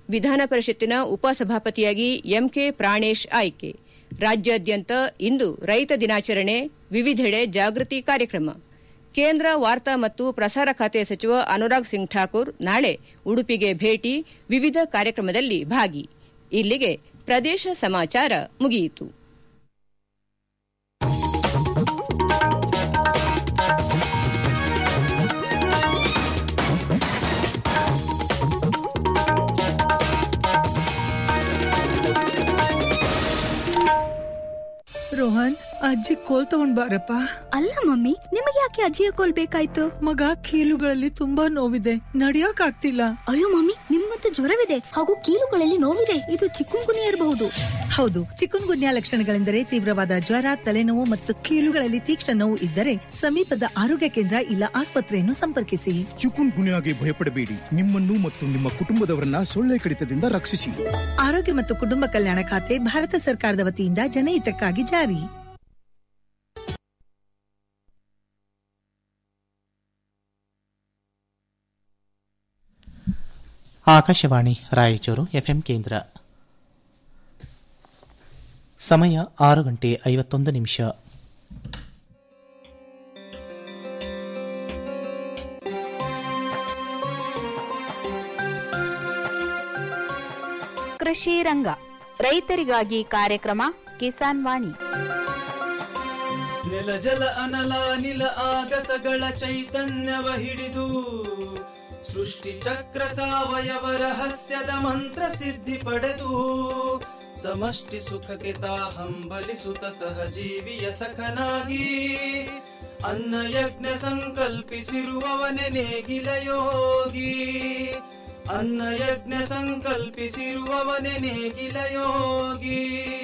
ವಿಧಾನ ಪರಿಷತ್ತಿನ ಉಪಸಭಾಪತಿಯಾಗಿ ಎಂಕೆ ಪ್ರಾಣೇಶ್ ಆಯ್ಕೆ ರಾಜ್ಯಾದ್ಯಂತ ಇಂದು ರೈತ ದಿನಾಚರಣೆ ವಿವಿಧೆಡೆ ಜಾಗೃತಿ ಕಾರ್ಯಕ್ರಮ ಕೇಂದ್ರ ವಾರ್ತಾ ಮತ್ತು ಪ್ರಸಾರ ಖಾತೆ ಸಚಿವ ಅನುರಾಗ್ ಸಿಂಗ್ ಠಾಕೂರ್ ನಾಳೆ ಉಡುಪಿಗೆ ಭೇಟಿ ವಿವಿಧ ಕಾರ್ಯಕ್ರಮದಲ್ಲಿ ಭಾಗಿ ಇಲ್ಲಿಗೆ ಪ್ರದೇಶ ಸಮಾಚಾರ ಮುಗಿಯಿತು ರೋಹನ್ ಅಜ್ಜಿ ಕೋಲ್ ತಗೊಂಡ್ ಬಾರಪ್ಪ ಅಲ್ಲ ಮಮ್ಮಿ ನಿಮಗೆ ಯಾಕೆ ಅಜ್ಜಿಯ ಕೋಲ್ ಬೇಕಾಯ್ತು ಮಗ ಕೀಲುಗಳಲ್ಲಿ ತುಂಬಾ ನೋವಿದೆ ನಡಿಯಕ್ ಆಗ್ತಿಲ್ಲ ಅಯ್ಯೋ ಮಮ್ಮಿ ನಿಮ್ಮಂತೂ ಜ್ವರವಿದೆ ಹಾಗೂ ಕೀಲುಗಳಲ್ಲಿ ನೋವಿದೆ ಇದು ಚಿಕ್ಕುಂಗುನಿಯ ಇರಬಹುದು ಹೌದು ಚಿಕುನ್ ಗುನ್ಯಾ ಲಕ್ಷಣಗಳೆಂದರೆ ತೀವ್ರವಾದ ಜ್ವರ ತಲೆನೋವು ಮತ್ತು ಕೀಲುಗಳಲ್ಲಿ ತೀಕ್ಷ್ಣ ನೋವು ಇದ್ದರೆ ಸಮೀಪದ ಆರೋಗ್ಯ ಕೇಂದ್ರ ಇಲ್ಲ ಆಸ್ಪತ್ರೆಯನ್ನು ಸಂಪರ್ಕಿಸಿ ಚಿಕುನ್ ಗುನ್ಯಾಗೆ ಭಯಪಡಬೇಡಿ ನಿಮ್ಮನ್ನು ಮತ್ತು ನಿಮ್ಮ ಕುಟುಂಬದವರನ್ನ ಸೊಳ್ಳೆ ಕಡಿತದಿಂದ ರಕ್ಷಿಸಿ ಆರೋಗ್ಯ ಮತ್ತು ಕುಟುಂಬ ಕಲ್ಯಾಣ ಖಾತೆ ಭಾರತ ಸರ್ಕಾರದ ವತಿಯಿಂದ ಜನಹಿತಕ್ಕಾಗಿ ಜಾರಿ ಆಕಾಶವಾಣಿ ರಾಯಚೂರು ಎಫ್ಎಂ ಕೇಂದ್ರ ಸಮಯ ಆರು ಗಂಟೆ ಐವತ್ತೊಂದು ನಿಮಿಷ ಕೃಷಿ ರಂಗ ರೈತರಿಗಾಗಿ ಕಾರ್ಯಕ್ರಮ ಕಿಸಾನ್ ವಾಣಿ ನೆಲ ಜಲ ಅನಲ ನಿಲ ಆಗಸಗಳ ಚೈತನ್ಯವ ಹಿಡಿದು ಸೃಷ್ಟಿ ಚಕ್ರ ಸಾವಯವ ರಹಸ್ಯದ ಮಂತ್ರ ಸಿದ್ಧಿ ಪಡೆದು ಸಮಷ್ಟಿ ಸುಖಕ್ಕೆ ತಾ ಹಂಬಲಿಸುತ್ತ ಸಹಜೀವಿಯ ಸಖನಾಗಿ ಅನ್ನ ಯಜ್ಞ ಸಂಕಲ್ಪಿಸಿರುವವನೆ ನೇಗಿಲ ಯೋಗಿ ಅನ್ನ ಯಜ್ಞ ಸಂಕಲ್ಪಿಸಿರುವವನೆ ನೇಗಿಲ ಯೋಗಿ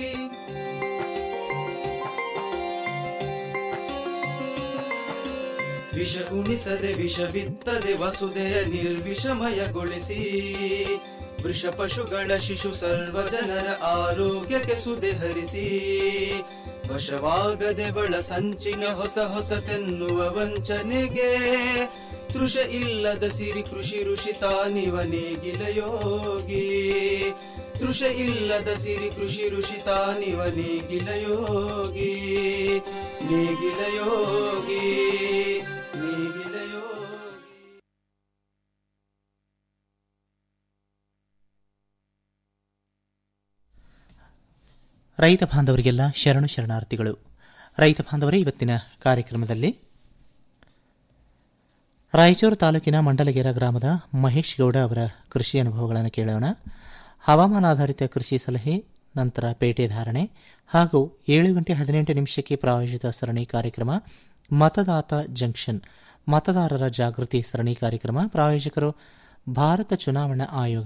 ವಿಷ ಉಣಿಸದೆ ವಿಷ ಬಿತ್ತದೆ ವಸುದೆಯ ನಿರ್ವಿಷಮಯಗೊಳಿಸಿ ವೃಷ ಪಶುಗಳ ಶಿಶು ಸರ್ವ ಜನರ ಆರೋಗ್ಯಕ್ಕೆ ಸುದೆ ಹರಿಸಿ ವಶವಾಗದೆ ಬಳ ಸಂಚಿನ ಹೊಸ ಹೊಸತೆನ್ನುವ ವಂಚನೆಗೆ ತೃಷ ಇಲ್ಲದ ಸಿರಿ ಕೃಷಿ ಋಷಿ ತಾನಿವ ನೇಗಿಲ ಯೋಗಿ ತೃಷ ಇಲ್ಲದ ಸಿರಿ ಕೃಷಿ ಋಷಿ ತಾನಿವ ನೇಗಿಲ ಯೋಗಿ ನೇಗಿಲ ಯೋಗಿ ನೇಗಿಲ ಯೋಗಿ ರೈತ ಬಾಂಧವರಿಗೆಲ್ಲ ಶರಣು ಶರಣಾರ್ಥಿಗಳು ರೈತ ಬಾಂಧವರೇ ಇವತ್ತಿನ ಕಾರ್ಯಕ್ರಮದಲ್ಲಿ ರಾಯಚೂರು ತಾಲೂಕಿನ ಮಂಡಲಗೆರ ಗ್ರಾಮದ ಮಹೇಶ್ ಗೌಡ ಅವರ ಕೃಷಿ ಅನುಭವಗಳನ್ನು ಕೇಳೋಣ ಹವಾಮಾನ ಆಧಾರಿತ ಕೃಷಿ ಸಲಹೆ ನಂತರ ಪೇಟೆ ಧಾರಣೆ ಹಾಗೂ ಏಳು ಗಂಟೆ ಹದಿನೆಂಟು ನಿಮಿಷಕ್ಕೆ ಪ್ರಾಯೋಜಿತ ಸರಣಿ ಕಾರ್ಯಕ್ರಮ ಮತದಾತ ಜಂಕ್ಷನ್ ಮತದಾರರ ಜಾಗೃತಿ ಸರಣಿ ಕಾರ್ಯಕ್ರಮ ಪ್ರಾಯೋಜಕರು ಭಾರತ ಚುನಾವಣಾ ಆಯೋಗ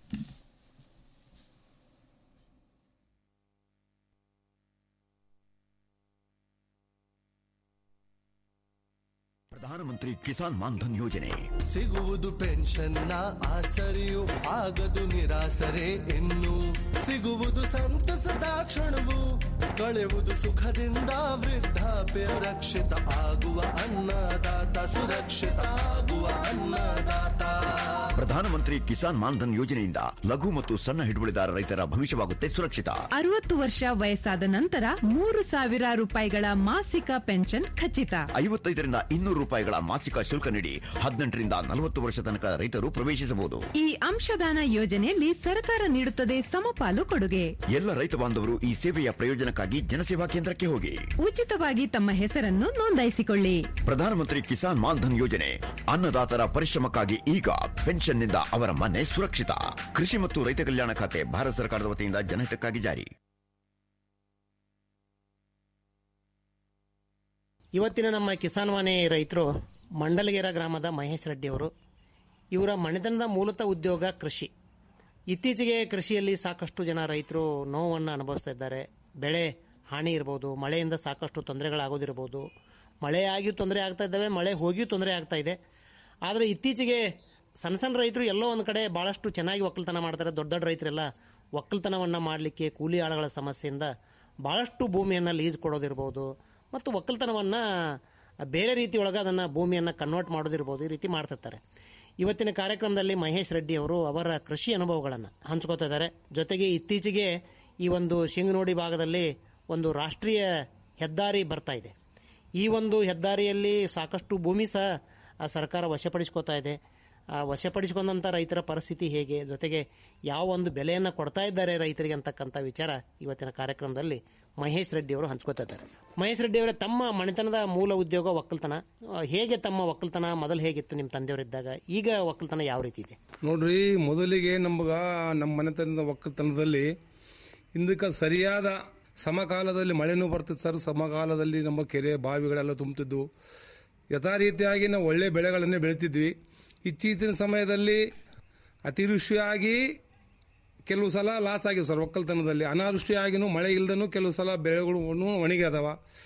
ಪ್ರಧಾನಮಂತ್ರಿ ಕಿಸಾನ್ ಮಾನ್ಧನ್ ಯೋಜನೆ ಸಿಗುವುದು ಪೆನ್ಷನ್ನ ಆಸರೆಯು ಆಗದು ನಿರಾಸರೆ ಇನ್ನು ಸಿಗುವುದು ಸಂತಸದ ಕ್ಷಣವು ಕಳೆಯುವುದು ಸುಖದಿಂದ ವೃದ್ಧಾಪ್ಯ ರಕ್ಷಿತ ಆಗುವ ಅನ್ನದಾತ ಸುರಕ್ಷಿತ ಆಗುವ ಅನ್ನದಾತ ಪ್ರಧಾನಮಂತ್ರಿ ಕಿಸಾನ್ ಮಾನ್ಧನ್ ಯೋಜನೆಯಿಂದ ಲಘು ಮತ್ತು ಸಣ್ಣ ಹಿಡುವಳಿದಾರ ರೈತರ ಭವಿಷ್ಯವಾಗುತ್ತೆ ಸುರಕ್ಷಿತ ಅರವತ್ತು ವರ್ಷ ವಯಸ್ಸಾದ ನಂತರ ಮೂರು ಸಾವಿರ ರೂಪಾಯಿಗಳ ಮಾಸಿಕ ಪೆನ್ಷನ್ ಖಚಿತ ಐವತ್ತೈದರಿಂದ ಇನ್ನೂರು ರೂಪಾಯಿಗಳ ಮಾಸಿಕ ಶುಲ್ಕ ನೀಡಿ ಹದಿನೆಂಟರಿಂದ ನಲವತ್ತು ವರ್ಷ ತನಕ ರೈತರು ಪ್ರವೇಶಿಸಬಹುದು ಈ ಅಂಶದಾನ ಯೋಜನೆಯಲ್ಲಿ ಸರ್ಕಾರ ನೀಡುತ್ತದೆ ಸಮಪಾಲು ಕೊಡುಗೆ ಎಲ್ಲ ರೈತ ಬಾಂಧವರು ಈ ಸೇವೆಯ ಪ್ರಯೋಜನಕ್ಕಾಗಿ ಜನಸೇವಾ ಕೇಂದ್ರಕ್ಕೆ ಹೋಗಿ ಉಚಿತವಾಗಿ ತಮ್ಮ ಹೆಸರನ್ನು ನೋಂದಾಯಿಸಿಕೊಳ್ಳಿ ಪ್ರಧಾನಮಂತ್ರಿ ಕಿಸಾನ್ ಮಾನ್ಧನ್ ಯೋಜನೆ ಅನ್ನದಾತರ ಪರಿಶ್ರಮಕ್ಕಾಗಿ ಈಗ ಪೆನ್ಷನ್ನಿಂದ ಅವರ ಮನೆ ಸುರಕ್ಷಿತ ಕೃಷಿ ಮತ್ತು ರೈತ ಕಲ್ಯಾಣ ಖಾತೆ ಭಾರತ ಸರ್ಕಾರದ ವತಿಯಿಂದ ಜನಹಿತಕ್ಕಾಗಿ ಜಾರಿ ಇವತ್ತಿನ ನಮ್ಮ ಕಿಸಾನ್ ವಾಣಿ ರೈತರು ಮಂಡಲಗೆರ ಗ್ರಾಮದ ಮಹೇಶ್ ರೆಡ್ಡಿ ಅವರು ಇವರ ಮನೆತನದ ಮೂಲತಃ ಉದ್ಯೋಗ ಕೃಷಿ ಇತ್ತೀಚೆಗೆ ಕೃಷಿಯಲ್ಲಿ ಸಾಕಷ್ಟು ಜನ ರೈತರು ನೋವನ್ನು ಅನುಭವಿಸ್ತಾ ಇದ್ದಾರೆ ಬೆಳೆ ಹಾನಿ ಇರ್ಬೋದು ಮಳೆಯಿಂದ ಸಾಕಷ್ಟು ತೊಂದರೆಗಳಾಗೋದಿರ್ಬೋದು ಮಳೆ ಆಗಿಯೂ ತೊಂದರೆ ಆಗ್ತಾ ಇದ್ದಾವೆ ಮಳೆ ಹೋಗಿಯೂ ತೊಂದರೆ ಆಗ್ತಾ ಇದೆ ಆದರೆ ಇತ್ತೀಚೆಗೆ ಸಣ್ಣ ಸಣ್ಣ ರೈತರು ಎಲ್ಲೋ ಒಂದು ಕಡೆ ಭಾಳಷ್ಟು ಚೆನ್ನಾಗಿ ಒಕ್ಕಲ್ತನ ಮಾಡ್ತಾರೆ ದೊಡ್ಡ ದೊಡ್ಡ ರೈತರೆಲ್ಲ ಒಕ್ಕಲ್ತನವನ್ನು ಮಾಡಲಿಕ್ಕೆ ಕೂಲಿ ಆಳುಗಳ ಸಮಸ್ಯೆಯಿಂದ ಭಾಳಷ್ಟು ಭೂಮಿಯನ್ನು ಲೀಸ್ ಕೊಡೋದಿರ್ಬೋದು ಮತ್ತು ಒಕ್ಕಲ್ತನವನ್ನು ಬೇರೆ ರೀತಿ ಒಳಗೆ ಅದನ್ನು ಭೂಮಿಯನ್ನು ಕನ್ವರ್ಟ್ ಮಾಡೋದಿರ್ಬೋದು ಈ ರೀತಿ ಮಾಡ್ತಿರ್ತಾರೆ ಇವತ್ತಿನ ಕಾರ್ಯಕ್ರಮದಲ್ಲಿ ಮಹೇಶ್ ರೆಡ್ಡಿ ಅವರು ಅವರ ಕೃಷಿ ಅನುಭವಗಳನ್ನು ಹಂಚ್ಕೋತಾ ಇದ್ದಾರೆ ಜೊತೆಗೆ ಇತ್ತೀಚೆಗೆ ಈ ಒಂದು ಶಿಂಗನೋಡಿ ಭಾಗದಲ್ಲಿ ಒಂದು ರಾಷ್ಟ್ರೀಯ ಹೆದ್ದಾರಿ ಬರ್ತಾ ಇದೆ ಈ ಒಂದು ಹೆದ್ದಾರಿಯಲ್ಲಿ ಸಾಕಷ್ಟು ಭೂಮಿ ಸಹ ಆ ಸರ್ಕಾರ ವಶಪಡಿಸ್ಕೋತಾ ಇದೆ ಆ ವಶಪಡಿಸಿಕೊಂಡಂಥ ರೈತರ ಪರಿಸ್ಥಿತಿ ಹೇಗೆ ಜೊತೆಗೆ ಯಾವ ಒಂದು ಬೆಲೆಯನ್ನು ಕೊಡ್ತಾ ಇದ್ದಾರೆ ರೈತರಿಗೆ ಅಂತಕ್ಕಂಥ ವಿಚಾರ ಇವತ್ತಿನ ಕಾರ್ಯಕ್ರಮದಲ್ಲಿ ಮಹೇಶ್ ರೆಡ್ಡಿ ಅವರು ಹಂಚ್ಕೋತಾ ಇದ್ದಾರೆ ಮಹೇಶ್ ರೆಡ್ಡಿ ಅವರೇ ತಮ್ಮ ಮನೆತನದ ಮೂಲ ಉದ್ಯೋಗ ಒಕ್ಕಲ್ತನ ಆ, ಹೇಗೆ ತಮ್ಮ ಒಕ್ಕಲ್ತನ ಮೊದಲು ಹೇಗಿತ್ತು ನಿಮ್ಮ ತಂದೆಯವರಿದ್ದಾಗ ಈಗ ಒಕ್ಕಲ್ತನ ಯಾವ ರೀತಿ ಇದೆ ನೋಡ್ರಿ ಮೊದಲಿಗೆ ನಮ್ಗ ನಮ್ಮ ಮನೆತನದ ಒಕ್ಕಲ್ತನದಲ್ಲಿ ಇಂದಕ್ಕೆ ಸರಿಯಾದ ಸಮಕಾಲದಲ್ಲಿ ಮಳೆನೂ ಬರ್ತಿತ್ತು ಸರ್ ಸಮಕಾಲದಲ್ಲಿ ನಮ್ಮ ಕೆರೆ ಬಾವಿಗಳೆಲ್ಲ ತುಂಬುತ್ತಿದ್ವು ಯಥಾ ರೀತಿಯಾಗಿ ನಾವು ಒಳ್ಳೆ ಬೆಳೆಗಳನ್ನೇ ಬೆಳಿತಿದ್ವಿ ಇತ್ತೀಚಿನ ಸಮಯದಲ್ಲಿ ಅತಿವೃಷ್ಟಿಯಾಗಿ ಕೆಲವು ಸಲ ಲಾಸ್ ಆಗಿವೆ ಸರ್ ಒಕ್ಕಲ್ತನದಲ್ಲಿ ಅನಾವೃಷ್ಟಿಯಾಗಿನೂ ಮಳೆ ಇಲ್ದನೂ ಕೆಲವು ಸಲ ಬೆಳೆಗಳು ಒಣಗಿ ಅದಾವ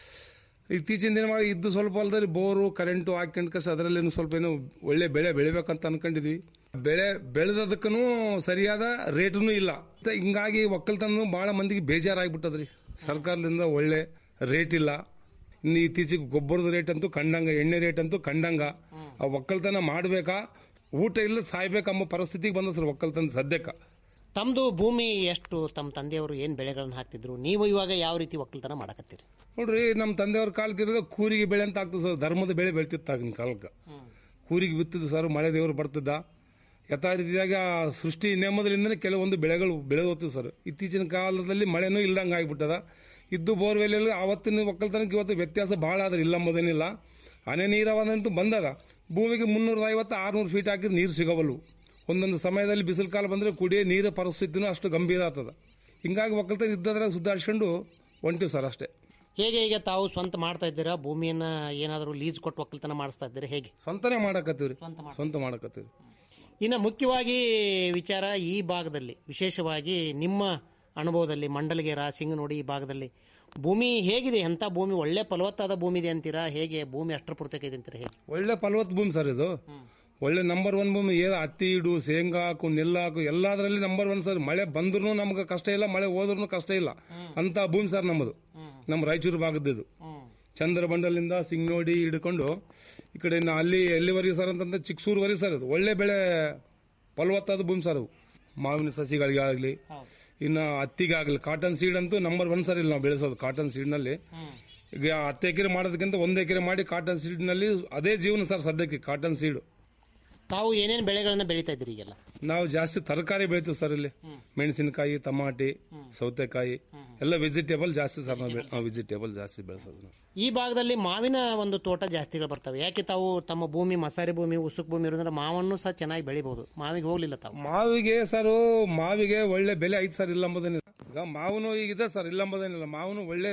ಇತ್ತೀಚಿನ ದಿನವಾಗಿ ಇದ್ದು ಸ್ವಲ್ಪ ಅಲ್ದಲ್ಲಿ ಬೋರು ಕರೆಂಟು ಹಾಕೊಂಡ್ಕಸ್ ಅದರಲ್ಲೇನು ಸ್ವಲ್ಪ ಏನೋ ಒಳ್ಳೆ ಬೆಳೆ ಬೆಳಿಬೇಕಂತ ಅನ್ಕೊಂಡಿದ್ವಿ ಬೆಳೆ ಬೆಳೆದದಕ್ಕೂ ಸರಿಯಾದ ರೇಟೂ ಇಲ್ಲ ಮತ್ತೆ ಹಿಂಗಾಗಿ ಒಕ್ಕಲ್ತನ ಬಹಳ ಮಂದಿಗೆ ಬೇಜಾರಾಗ್ಬಿಟ್ಟದ್ರಿ ಸರ್ಕಾರದಿಂದ ಒಳ್ಳೆ ರೇಟ್ ಇಲ್ಲ ಇನ್ನು ಇತ್ತೀಚೆಗೆ ಗೊಬ್ಬರದ ರೇಟ್ ಅಂತೂ ಕಂಡಂಗ ಎಣ್ಣೆ ರೇಟ್ ಅಂತೂ ಕಂಡಂಗ ಆ ಒಕ್ಕಲ್ತನ ಮಾಡಬೇಕಾ ಊಟ ಇಲ್ಲ ಸಾಯ್ಬೇಕಂಬ ಪರಿಸ್ಥಿತಿಗೆ ಬಂದ ಸರ್ ಒಕ್ಕಲ್ತನ ಸದ್ಯಕ್ಕೆ ತಮ್ಮದು ಭೂಮಿ ಎಷ್ಟು ತಮ್ಮ ತಂದೆಯವರು ಏನು ಬೆಳೆಗಳನ್ನು ಹಾಕ್ತಿದ್ರು ನೀವು ಇವಾಗ ಯಾವ ರೀತಿ ಒಕ್ಕಲ್ತನ ಮಾಡಕತ್ತೀರಿ ನೋಡ್ರಿ ನಮ್ಮ ತಂದೆಯವ್ರ ಕಾಲಕ್ಕೆ ಇರುವಾಗ ಕೂರಿಗೆ ಬೆಳೆ ಅಂತ ಆಗ್ತದೆ ಸರ್ ಧರ್ಮದ ಬೆಳೆ ಬೆಳಿತಿತ್ತು ಆಗಿನ ಕಾಲಕ್ಕೆ ಕೂರಿಗೆ ಬಿತ್ತಿದ್ದು ಸರ್ ಮಳೆ ದೇವರು ಬರ್ತಿದ್ದ ಯಥಾ ರೀತಿಯಾಗಿ ಆ ಸೃಷ್ಟಿ ನೇಮದಿಂದಲೇ ಕೆಲವೊಂದು ಬೆಳೆಗಳು ಬೆಳೆದೋಗ್ತದೆ ಸರ್ ಇತ್ತೀಚಿನ ಕಾಲದಲ್ಲಿ ಮಳೆನೂ ಇಲ್ದಂಗೆ ಆಗಿಬಿಟ್ಟದ ಇದ್ದು ಬೋರ್ವೆಲ್ ಆವತ್ತಿನ ಒಕ್ಕಲ್ತನಕ್ಕೆ ಇವತ್ತು ವ್ಯತ್ಯಾಸ ಭಾಳ ಆದ್ರೆ ಇಲ್ಲ ಎಂಬುದೇನಿಲ್ಲ ಹನೆ ನೀರಾವದಂತೂ ಬಂದದ ಭೂಮಿಗೆ ಮುನ್ನೂರ ಐವತ್ತು ಆರ್ನೂರು ಫೀಟ್ ಹಾಕಿದ್ರೆ ನೀರು ಸಿಗವಲ್ಲು ಒಂದೊಂದು ಸಮಯದಲ್ಲಿ ಬಿಸಿಲು ಕಾಲ ಬಂದರೆ ಕುಡಿಯೋ ನೀರ ಪರಿಸ್ಥಿತಿನೂ ಅಷ್ಟು ಗಂಭೀರ ಆಗ್ತದ ಹಿಂಗಾಗಿ ಒಕ್ಕಲ್ತನ ಇದ್ದದ್ರಾಗ ಸುಧಾರಿಸ್ಕೊಂಡು ಹೊಂಟಿವಿ ಸರ್ ಅಷ್ಟೇ ಹೇಗೆ ಈಗ ತಾವು ಸ್ವಂತ ಮಾಡ್ತಾ ಇದ್ದೀರಾ ಭೂಮಿಯನ್ನ ಏನಾದರೂ ಲೀಸ್ ಕೊಟ್ಟು ಒಕ್ಕಲ್ತನ ಮಾಡಿಸ್ತಾ ಇದ್ದೀರಾ ಹೇಗೆ ಸ್ವಂತನೇ ಮಾಡಕತ್ತೀವ್ರಿ ಸ್ವಂತ ಮಾಡಕತ್ತೀವಿ ಇನ್ನು ಮುಖ್ಯವಾಗಿ ವಿಚಾರ ಈ ಭಾಗದಲ್ಲಿ ವಿಶೇಷವಾಗಿ ನಿಮ್ಮ ಅನುಭವದಲ್ಲಿ ಮಂಡಲಗೇರ ಸಿಂಗನೋಡಿ ಈ ಭಾಗದಲ್ಲಿ ಭೂಮಿ ಹೇಗಿದೆ ಎಂಥ ಭೂಮಿ ಒಳ್ಳೆ ಫಲವತ್ತಾದ ಭೂಮಿ ಇದೆ ಅಂತೀರಾ ಹೇಗೆ ಭೂಮಿ ಅಷ್ಟರ ಪೂರ್ತಕ ಇದೆ ಅಂತೀರಾ ಹೇಗೆ ಒಳ್ಳೆ ಫಲವತ್ ಭೂಮಿ ಸರ್ ಇದು ಒಳ್ಳೆ ನಂಬರ್ ಒನ್ ಭೂಮಿ ಏನು ಹತ್ತಿ ಇಡು ಶೇಂಗಾ ಹಾಕು ನೆಲ್ಲು ಹಾಕು ಎಲ್ಲದರಲ್ಲಿ ನಂಬರ್ ಒನ್ ಸರ್ ಮಳೆ ಬಂದ್ರೂ ನಮ್ಗೆ ಕಷ್ಟ ಇಲ್ಲ ಮಳೆ ಹೋದ್ರೂ ಕಷ್ಟ ಇಲ್ಲ ಅಂತ ಭೂಮಿ ಸರ್ ನಮ್ಮದು ನಮ್ಮ ರಾಯಚೂರು ಭಾಗದ್ದು ಚಂದ್ರಬಂಡಲಿಂದ ಸಿಂಗ್ನೋಡಿ ಹಿಡ್ಕೊಂಡು ಈ ಕಡೆ ಇನ್ನು ಅಲ್ಲಿ ಎಲ್ಲಿವರೆಗೆ ಸರ್ ಅಂತಂದ್ರೆ ಚಿಕ್ಕಸೂರುವರೆಗೆ ಸರ್ ಅದು ಒಳ್ಳೆ ಬೆಳೆ ಫಲವತ್ತಾದ ಭೂಮಿ ಸರ್ ಅವು ಮಾವಿನ ಸಸಿಗಳಿಗೆ ಆಗಲಿ ಇನ್ನು ಹತ್ತಿಗಾಗಲಿ ಕಾಟನ್ ಸೀಡ್ ಅಂತೂ ನಂಬರ್ ಒನ್ ಸರ್ ಇಲ್ಲಿ ನಾವು ಬೆಳೆಸೋದು ಕಾಟನ್ ಸೀಡ್ನಲ್ಲಿ ಈಗ ಹತ್ತು ಎಕರೆ ಮಾಡೋದಕ್ಕಿಂತ ಒಂದು ಎಕರೆ ಮಾಡಿ ಕಾಟನ್ ಸೀಡ್ನಲ್ಲಿ ಅದೇ ಜೀವನ ಸರ್ ಸದ್ಯಕ್ಕೆ ಕಾಟನ್ ಸೀಡು ತಾವು ಏನೇನು ಬೆಳೆಗಳನ್ನ ಬೆಳೀತಾ ಇದ್ದೀರಿ ಈಗೆಲ್ಲ ನಾವು ಜಾಸ್ತಿ ತರಕಾರಿ ಬೆಳಿತೀವಿ ಸರ್ ಇಲ್ಲಿ ಮೆಣಸಿನಕಾಯಿ ಟಮಾಟಿ ಸೌತೆಕಾಯಿ ಎಲ್ಲ ವೆಜಿಟೇಬಲ್ ಜಾಸ್ತಿ ಸರ್ ನಾವು ವೆಜಿಟೇಬಲ್ ಜಾಸ್ತಿ ಬೆಳೆಸೋದು ನಾವು ಈ ಭಾಗದಲ್ಲಿ ಮಾವಿನ ಒಂದು ತೋಟ ಜಾಸ್ತಿಗಳು ಬರ್ತವೆ ಯಾಕೆ ತಾವು ತಮ್ಮ ಭೂಮಿ ಮಸಾರಿ ಭೂಮಿ ಉಸುಕ್ ಭೂಮಿ ಇರೋದ್ರಿಂದ ಮಾವನ್ನು ಸಹ ಚೆನ್ನಾಗಿ ಬೆಳಿಬಹುದು ಮಾವಿಗೆ ಹೋಗ್ಲಿಲ್ಲ ತಾವು ಮಾವಿಗೆ ಸರ್ ಮಾವಿಗೆ ಒಳ್ಳೆ ಬೆಲೆ ಐತೆ ಸರ್ ಇಲ್ಲ ಎಂಬುದೇನಿಲ್ಲ ಈಗ ಮಾವನು ಈಗ ಇದೆ ಸರ್ ಇಲ್ಲ ಎಂಬುದೇನಿಲ್ಲ ಮಾವನು ಒಳ್ಳೆ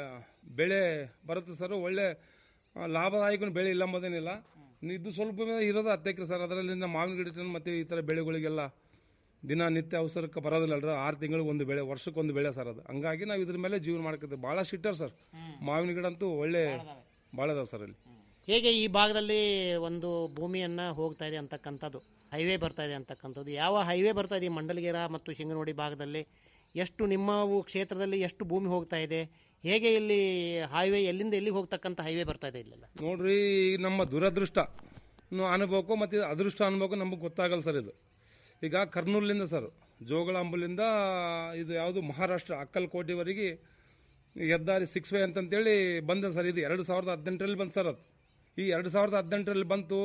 ಬೆಳೆ ಬರುತ್ತೆ ಸರ್ ಒಳ್ಳೆ ಆ, ಲಾಭದಾಯಕ ಬೆಳೆ ಇಲ್ಲ ಎಂಬುದೇನಿಲ್ಲ ಇದು ಸ್ವಲ್ಪ ಇರೋದು ಹತ್ತು ಎಕರೆ ಸರ್ ಅದರಲ್ಲಿ ಮಾವಿನ ಗಿಡ ಇಟ್ಕೊಂಡು ಮತ್ತೆ ಈ ಥರ ಬೆಳೆಗಳಿಗೆಲ್ಲ ದಿನ ನಿತ್ಯ ಅವಸರಕ್ಕೆ ಬರೋದಿಲ್ಲ ಆರು ತಿಂಗಳಿಗೆ ಒಂದು ಬೆಳೆ ವರ್ಷಕ್ಕೆ ಒಂದು ಬೆಳೆ ಸರ್ ಅದು ಹಂಗಾಗಿ ನಾವು ಇದ್ರ ಮೇಲೆ ಜೀವನ ಮಾಡ್ಕೊತೀವಿ ಭಾಳ ಶಿಟ್ಟರ್ ಸರ್ ಮಾವಿನ ಗಿಡ ಅಂತೂ ಒಳ್ಳೆ ಭಾಳ ಅದಾವ ಸರ್ ಅಲ್ಲಿ ಹೇಗೆ ಈ ಭಾಗದಲ್ಲಿ ಒಂದು ಭೂಮಿಯನ್ನ ಹೋಗ್ತಾ ಇದೆ ಅಂತಕ್ಕಂಥದ್ದು ಹೈವೇ ಬರ್ತಾ ಇದೆ ಅಂತಕ್ಕಂಥದ್ದು ಯಾವ ಹೈವೇ ಬರ್ತಾ ಇದೆ ಈ ಮಂಡಲಗೇರ ಮತ್ತು ಶಿಂಗನೋಡಿ ಭಾಗದಲ್ಲಿ ಎಷ್ಟು ನಿಮ್ಮ ಊ- ಕ್ಷೇತ್ರದಲ್ಲಿ ಎಷ್ಟು ಭೂಮಿ ಹೋಗ್ತಾ ಇದೆ ಹೇಗೆ ಇಲ್ಲಿ ಹೈವೇ ಎಲ್ಲಿಂದ ಎಲ್ಲಿಗೆ ಹೋಗ್ತಕ್ಕಂಥ ಹೈವೇ ಬರ್ತಾ ಇದೆ ಇಲ್ಲೆಲ್ಲ ನೋಡ್ರಿ ಈ ನಮ್ಮ ದುರದೃಷ್ಟ ಇನ್ನು ಅನುಭವಕ್ಕೂ ಮತ್ತು ಅದೃಷ್ಟ ಅನುಭವಕ್ಕೂ ನಮಗೆ ಗೊತ್ತಾಗಲ್ಲ ಸರ್ ಇದು ಈಗ ಕರ್ನೂಲಿಂದ ಸರ್ ಜೋಗಳಂಬುಲಿಂದ ಇದು ಯಾವುದು ಮಹಾರಾಷ್ಟ್ರ ಅಕ್ಕಲ್ಕೋಟೆವರೆಗೆ ಈ ಹೆದ್ದಾರಿ ಸಿಕ್ಸ್ ವೇ ಅಂತಂತೇಳಿ ಬಂದ ಸರ್ ಇದು ಎರಡು ಸಾವಿರದ ಹದಿನೆಂಟರಲ್ಲಿ ಬಂತು ಸರ್ ಅದು ಈ ಎರಡು ಸಾವಿರದ ಹದಿನೆಂಟರಲ್ಲಿ ಬಂತು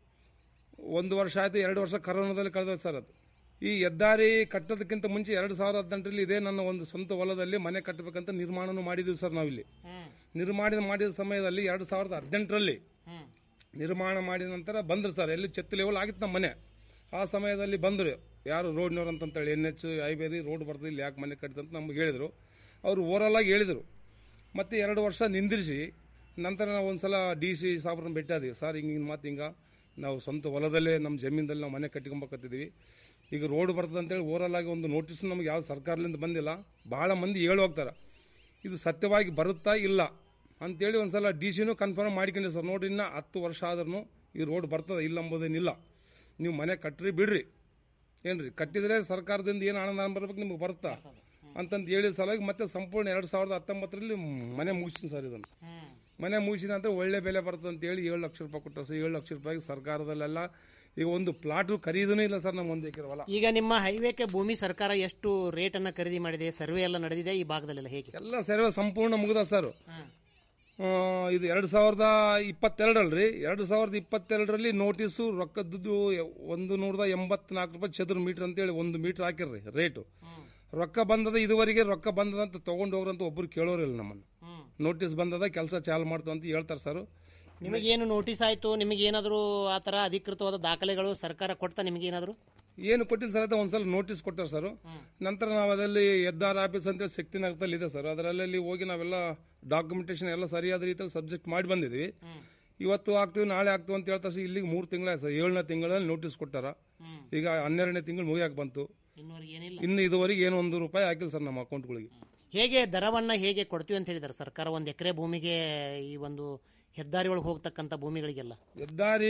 ಒಂದು ವರ್ಷ ಆಯ್ತು ಎರಡು ವರ್ಷ ಕರೋನಾದಲ್ಲಿ ಕಳೆದೋಯ್ತು ಸರ್ ಅದು ಈ ಹೆದ್ದಾರಿ ಕಟ್ಟೋದಕ್ಕಿಂತ ಮುಂಚೆ ಎರಡು ಸಾವಿರದ ಹದಿನೆಂಟರಲ್ಲಿ ಇದೇ ನನ್ನ ಒಂದು ಸ್ವಂತ ಹೊಲದಲ್ಲಿ ಮನೆ ಕಟ್ಟಬೇಕಂತ ನಿರ್ಮಾಣನೂ ಮಾಡಿದ್ದೀವಿ ಸರ್ ನಾವಿಲ್ಲಿ ನಿರ್ಮಾಣ ಮಾಡಿದ ಸಮಯದಲ್ಲಿ ಎರಡು ಸಾವಿರದ ಹದಿನೆಂಟರಲ್ಲಿ ನಿರ್ಮಾಣ ಮಾಡಿದ ನಂತರ ಬಂದ್ರು ಸರ್ ಎಲ್ಲಿ ಚೆತ್ತು ಲೆವೆಲ್ ಆಗಿತ್ತು ನಮ್ಮ ಮನೆ ಆ ಸಮಯದಲ್ಲಿ ಬಂದರು ಯಾರು ರೋಡ್ನವ್ರು ಅಂತಂತೇಳಿ ಎನ್ ಎಚ್ ಐಬೇರಿ ರೋಡ್ ಬರ್ತದೆ ಇಲ್ಲಿ ಯಾಕೆ ಮನೆ ಕಟ್ಟಿದಂತ ನಮ್ಗೆ ಹೇಳಿದರು ಅವರು ಓವರಾಲ್ ಆಗಿ ಹೇಳಿದರು ಮತ್ತೆ ಎರಡು ವರ್ಷ ನಿಂದಿರಿಸಿ ನಂತರ ನಾವು ಒಂದ್ಸಲ ಡಿ ಸಿ ಸಾಬ್ರನ್ನ ಭೇಟಿಯಾದ್ವಿ ಸರ್ ಹಿಂಗೆ ಹಿಂಗೆ ಮಾತು ಹಿಂಗೆ ನಾವು ಸ್ವಂತ ಹೊಲದಲ್ಲೇ ನಮ್ಮ ಜಮೀನಲ್ಲಿ ನಾವು ಮನೆ ಕಟ್ಕೊಂಬಕತ್ತಿದ್ವಿ ಈಗ ರೋಡ್ ಬರ್ತದೆ ಅಂತೇಳಿ ಓವರಾಲ್ ಆಗಿ ಒಂದು ನೋಟಿಸ್ ನಮ್ಗೆ ಯಾವ ಸರ್ಕಾರದಿಂದ ಬಂದಿಲ್ಲ ಭಾಳ ಮಂದಿ ಹೇಳಿ ಹೋಗ್ತಾರೆ ಇದು ಸತ್ಯವಾಗಿ ಬರುತ್ತಾ ಇಲ್ಲ ಅಂತೇಳಿ ಒಂದ್ಸಲ ಡಿ ಸಿನೂ ಕನ್ಫರ್ಮ್ ಮಾಡ್ಕೊಂಡಿ ಸರ್ ನೋಡ್ರಿ ಇನ್ನ ಹತ್ತು ವರ್ಷ ಆದ್ರೂ ಈ ರೋಡ್ ಬರ್ತದೆ ಇಲ್ಲ ಎಂಬುದೇನಿಲ್ಲ ನೀವು ಮನೆ ಕಟ್ರಿ ಬಿಡ್ರಿ ಏನ್ರಿ ಕಟ್ಟಿದ್ರೆ ಸರ್ಕಾರದಿಂದ ಏನು ಹಣ ಬರ್ಬೇಕು ನಿಮ್ಗೆ ಬರುತ್ತಾ ಅಂತಂತ ಹೇಳಿದ ಸಲುವಾಗಿ ಮತ್ತೆ ಸಂಪೂರ್ಣ ಎರಡು ಸಾವಿರದ ಹತ್ತೊಂಬತ್ತರಲ್ಲಿ ಮನೆ ಮುಗಿಸ್ತೀನಿ ಸರ್ ಇದನ್ನು ಮನೆ ಮುಗಿಸಿದ ನಂತರ ಒಳ್ಳೆ ಬೆಲೆ ಬರ್ತದೆ ಅಂತ ಹೇಳಿ ಏಳು ಲಕ್ಷ ರೂಪಾಯಿ ಕೊಟ್ಟರು ಸರ್ ಏಳು ಲಕ್ಷ ರೂಪಾಯಿಗೆ ಸರ್ಕಾರದಲ್ಲೆಲ್ಲ ಈಗ ಒಂದು ಪ್ಲಾಟ್ ಖರೀದನೂ ಇಲ್ಲ ಸರ್ ನಮ್ಮ ಒಂದು ಎಕರೆ ಹೊಲ ಈಗ ನಿಮ್ಮ ಹೈವೇಕ್ಕೆ ಭೂಮಿ ಸರ್ಕಾರ ಎಷ್ಟು ರೇಟ್ ಅನ್ನ ಖರೀದಿ ಮಾಡಿದೆ ಸರ್ವೆ ಎಲ್ಲ ನಡೆದಿದೆ ಈ ಭಾಗದಲ್ಲೆಲ್ಲ ಹೇಗೆ ಎಲ್ಲ ಸರ್ವೆ ಸಂಪೂರ್ಣ ಮುಗಿದ ಸರ್ ಆ, ಇದು ಎರಡು ಸಾವಿರದ ಇಪ್ಪತ್ತೆರಡಲ್ರಿ ಎರಡು ಸಾವಿರದ ಇಪ್ಪತ್ತೆರಡರಲ್ಲಿ ನೋಟಿಸು ರೊಕ್ಕದ್ದು ಒಂದು ನೂರದ ಎಂಬತ್ನಾಲ್ಕು ರೂಪಾಯಿ ಚದುರ್ ಮೀಟರ್ ಅಂತೇಳಿ ಒಂದು ಮೀಟರ್ ಹಾಕಿರ್ರಿ ರೇಟು ರೊಕ್ಕ ಬಂದದ ಇದುವರೆಗೆ ರೊಕ್ಕ ಬಂದದ ಅಂತ ತಗೊಂಡು ಹೋಗ್ರಂತ ಒಬ್ರು ಕೇಳೋರಿಲ್ಲ ನಮ್ಮನ್ನು ನೋಟಿಸ್ ಬಂದದ ಕೆಲಸ ಚಾಲು ಮಾಡ್ತು ಅಂತ ಹೇಳ್ತಾರೆ ಸರ್ ನಿಮಗೇನು ನೋಟಿಸ್ ಆಯ್ತು ನಿಮಗೇನಾದರೂ ಆ ತರ ಅಧಿಕೃತವಾದ ದಾಖಲೆಗಳು ಸರ್ಕಾರ ಕೊಡ್ತಾ ನಿಮಗೇನಾದರೂ ಏನು ಕೊಟ್ಟಿಲ್ಲ ಸರ್ ಅದು ಒಂದ್ಸಲ ನೋಟಿಸ್ ಕೊಟ್ಟಾರೆ ಸರ್ ನಂತರ ನಾವು ಅದರಲ್ಲಿ ಎದ್ದಾರ್ ಆಫೀಸ್ ಅಂತೇಳಿ ಶಕ್ತಿನಗರದಲ್ಲಿ ಇದೆ ಸರ್ ಅದರಲ್ಲಿ ಹೋಗಿ ನಾವೆಲ್ಲ ಡಾಕ್ಯುಮೆಂಟೇಶನ್ ಎಲ್ಲ ಸರಿಯಾದ ರೀತಿಯಲ್ಲಿ ಸಬ್ಜೆಕ್ಟ್ ಮಾಡಿ ಬಂದಿದ್ವಿ ಇವತ್ತು ಆಗ್ತೀವಿ ನಾಳೆ ಆಗ್ತೀವಿ ಅಂತ ಹೇಳ್ತಾರೆ ಸರ್ ಇಲ್ಲಿಗೆ ಮೂರು ತಿಂಗಳ ಸರ್ ಏಳನೇ ತಿಂಗಳಲ್ಲಿ ನೋಟಿಸ್ ಕೊಟ್ಟಾರ ಈಗ ಹನ್ನೆರಡನೇ ತಿಂಗಳು ಮುಗಿಯಾಕ ಬಂತು ಇನ್ನು ಇದುವರೆಗೆ ಏನು ಒಂದು ರೂಪಾಯಿ ಹಾಕಿಲ್ಲ ಸರ್ ನಮ್ಮ ಅಕೌಂಟ್ಗಳಿಗೆ ಹೇಗೆ ದರವನ್ನ ಹೇಗೆ ಕೊಡ್ತೀವಿ ಅಂತ ಹೇಳಿದ್ದಾರೆ ಸರ್ಕಾರ ಒಂದು ಎಕರೆ ಭೂಮಿಗೆ ಈ ಒಂದು ಹೆದ್ದಾರಿ ಒಳಗೆ ಹೋಗ್ತಕ್ಕಂಥ ಭೂಮಿಗಳಿಗೆಲ್ಲ ಹೆದ್ದಾರಿ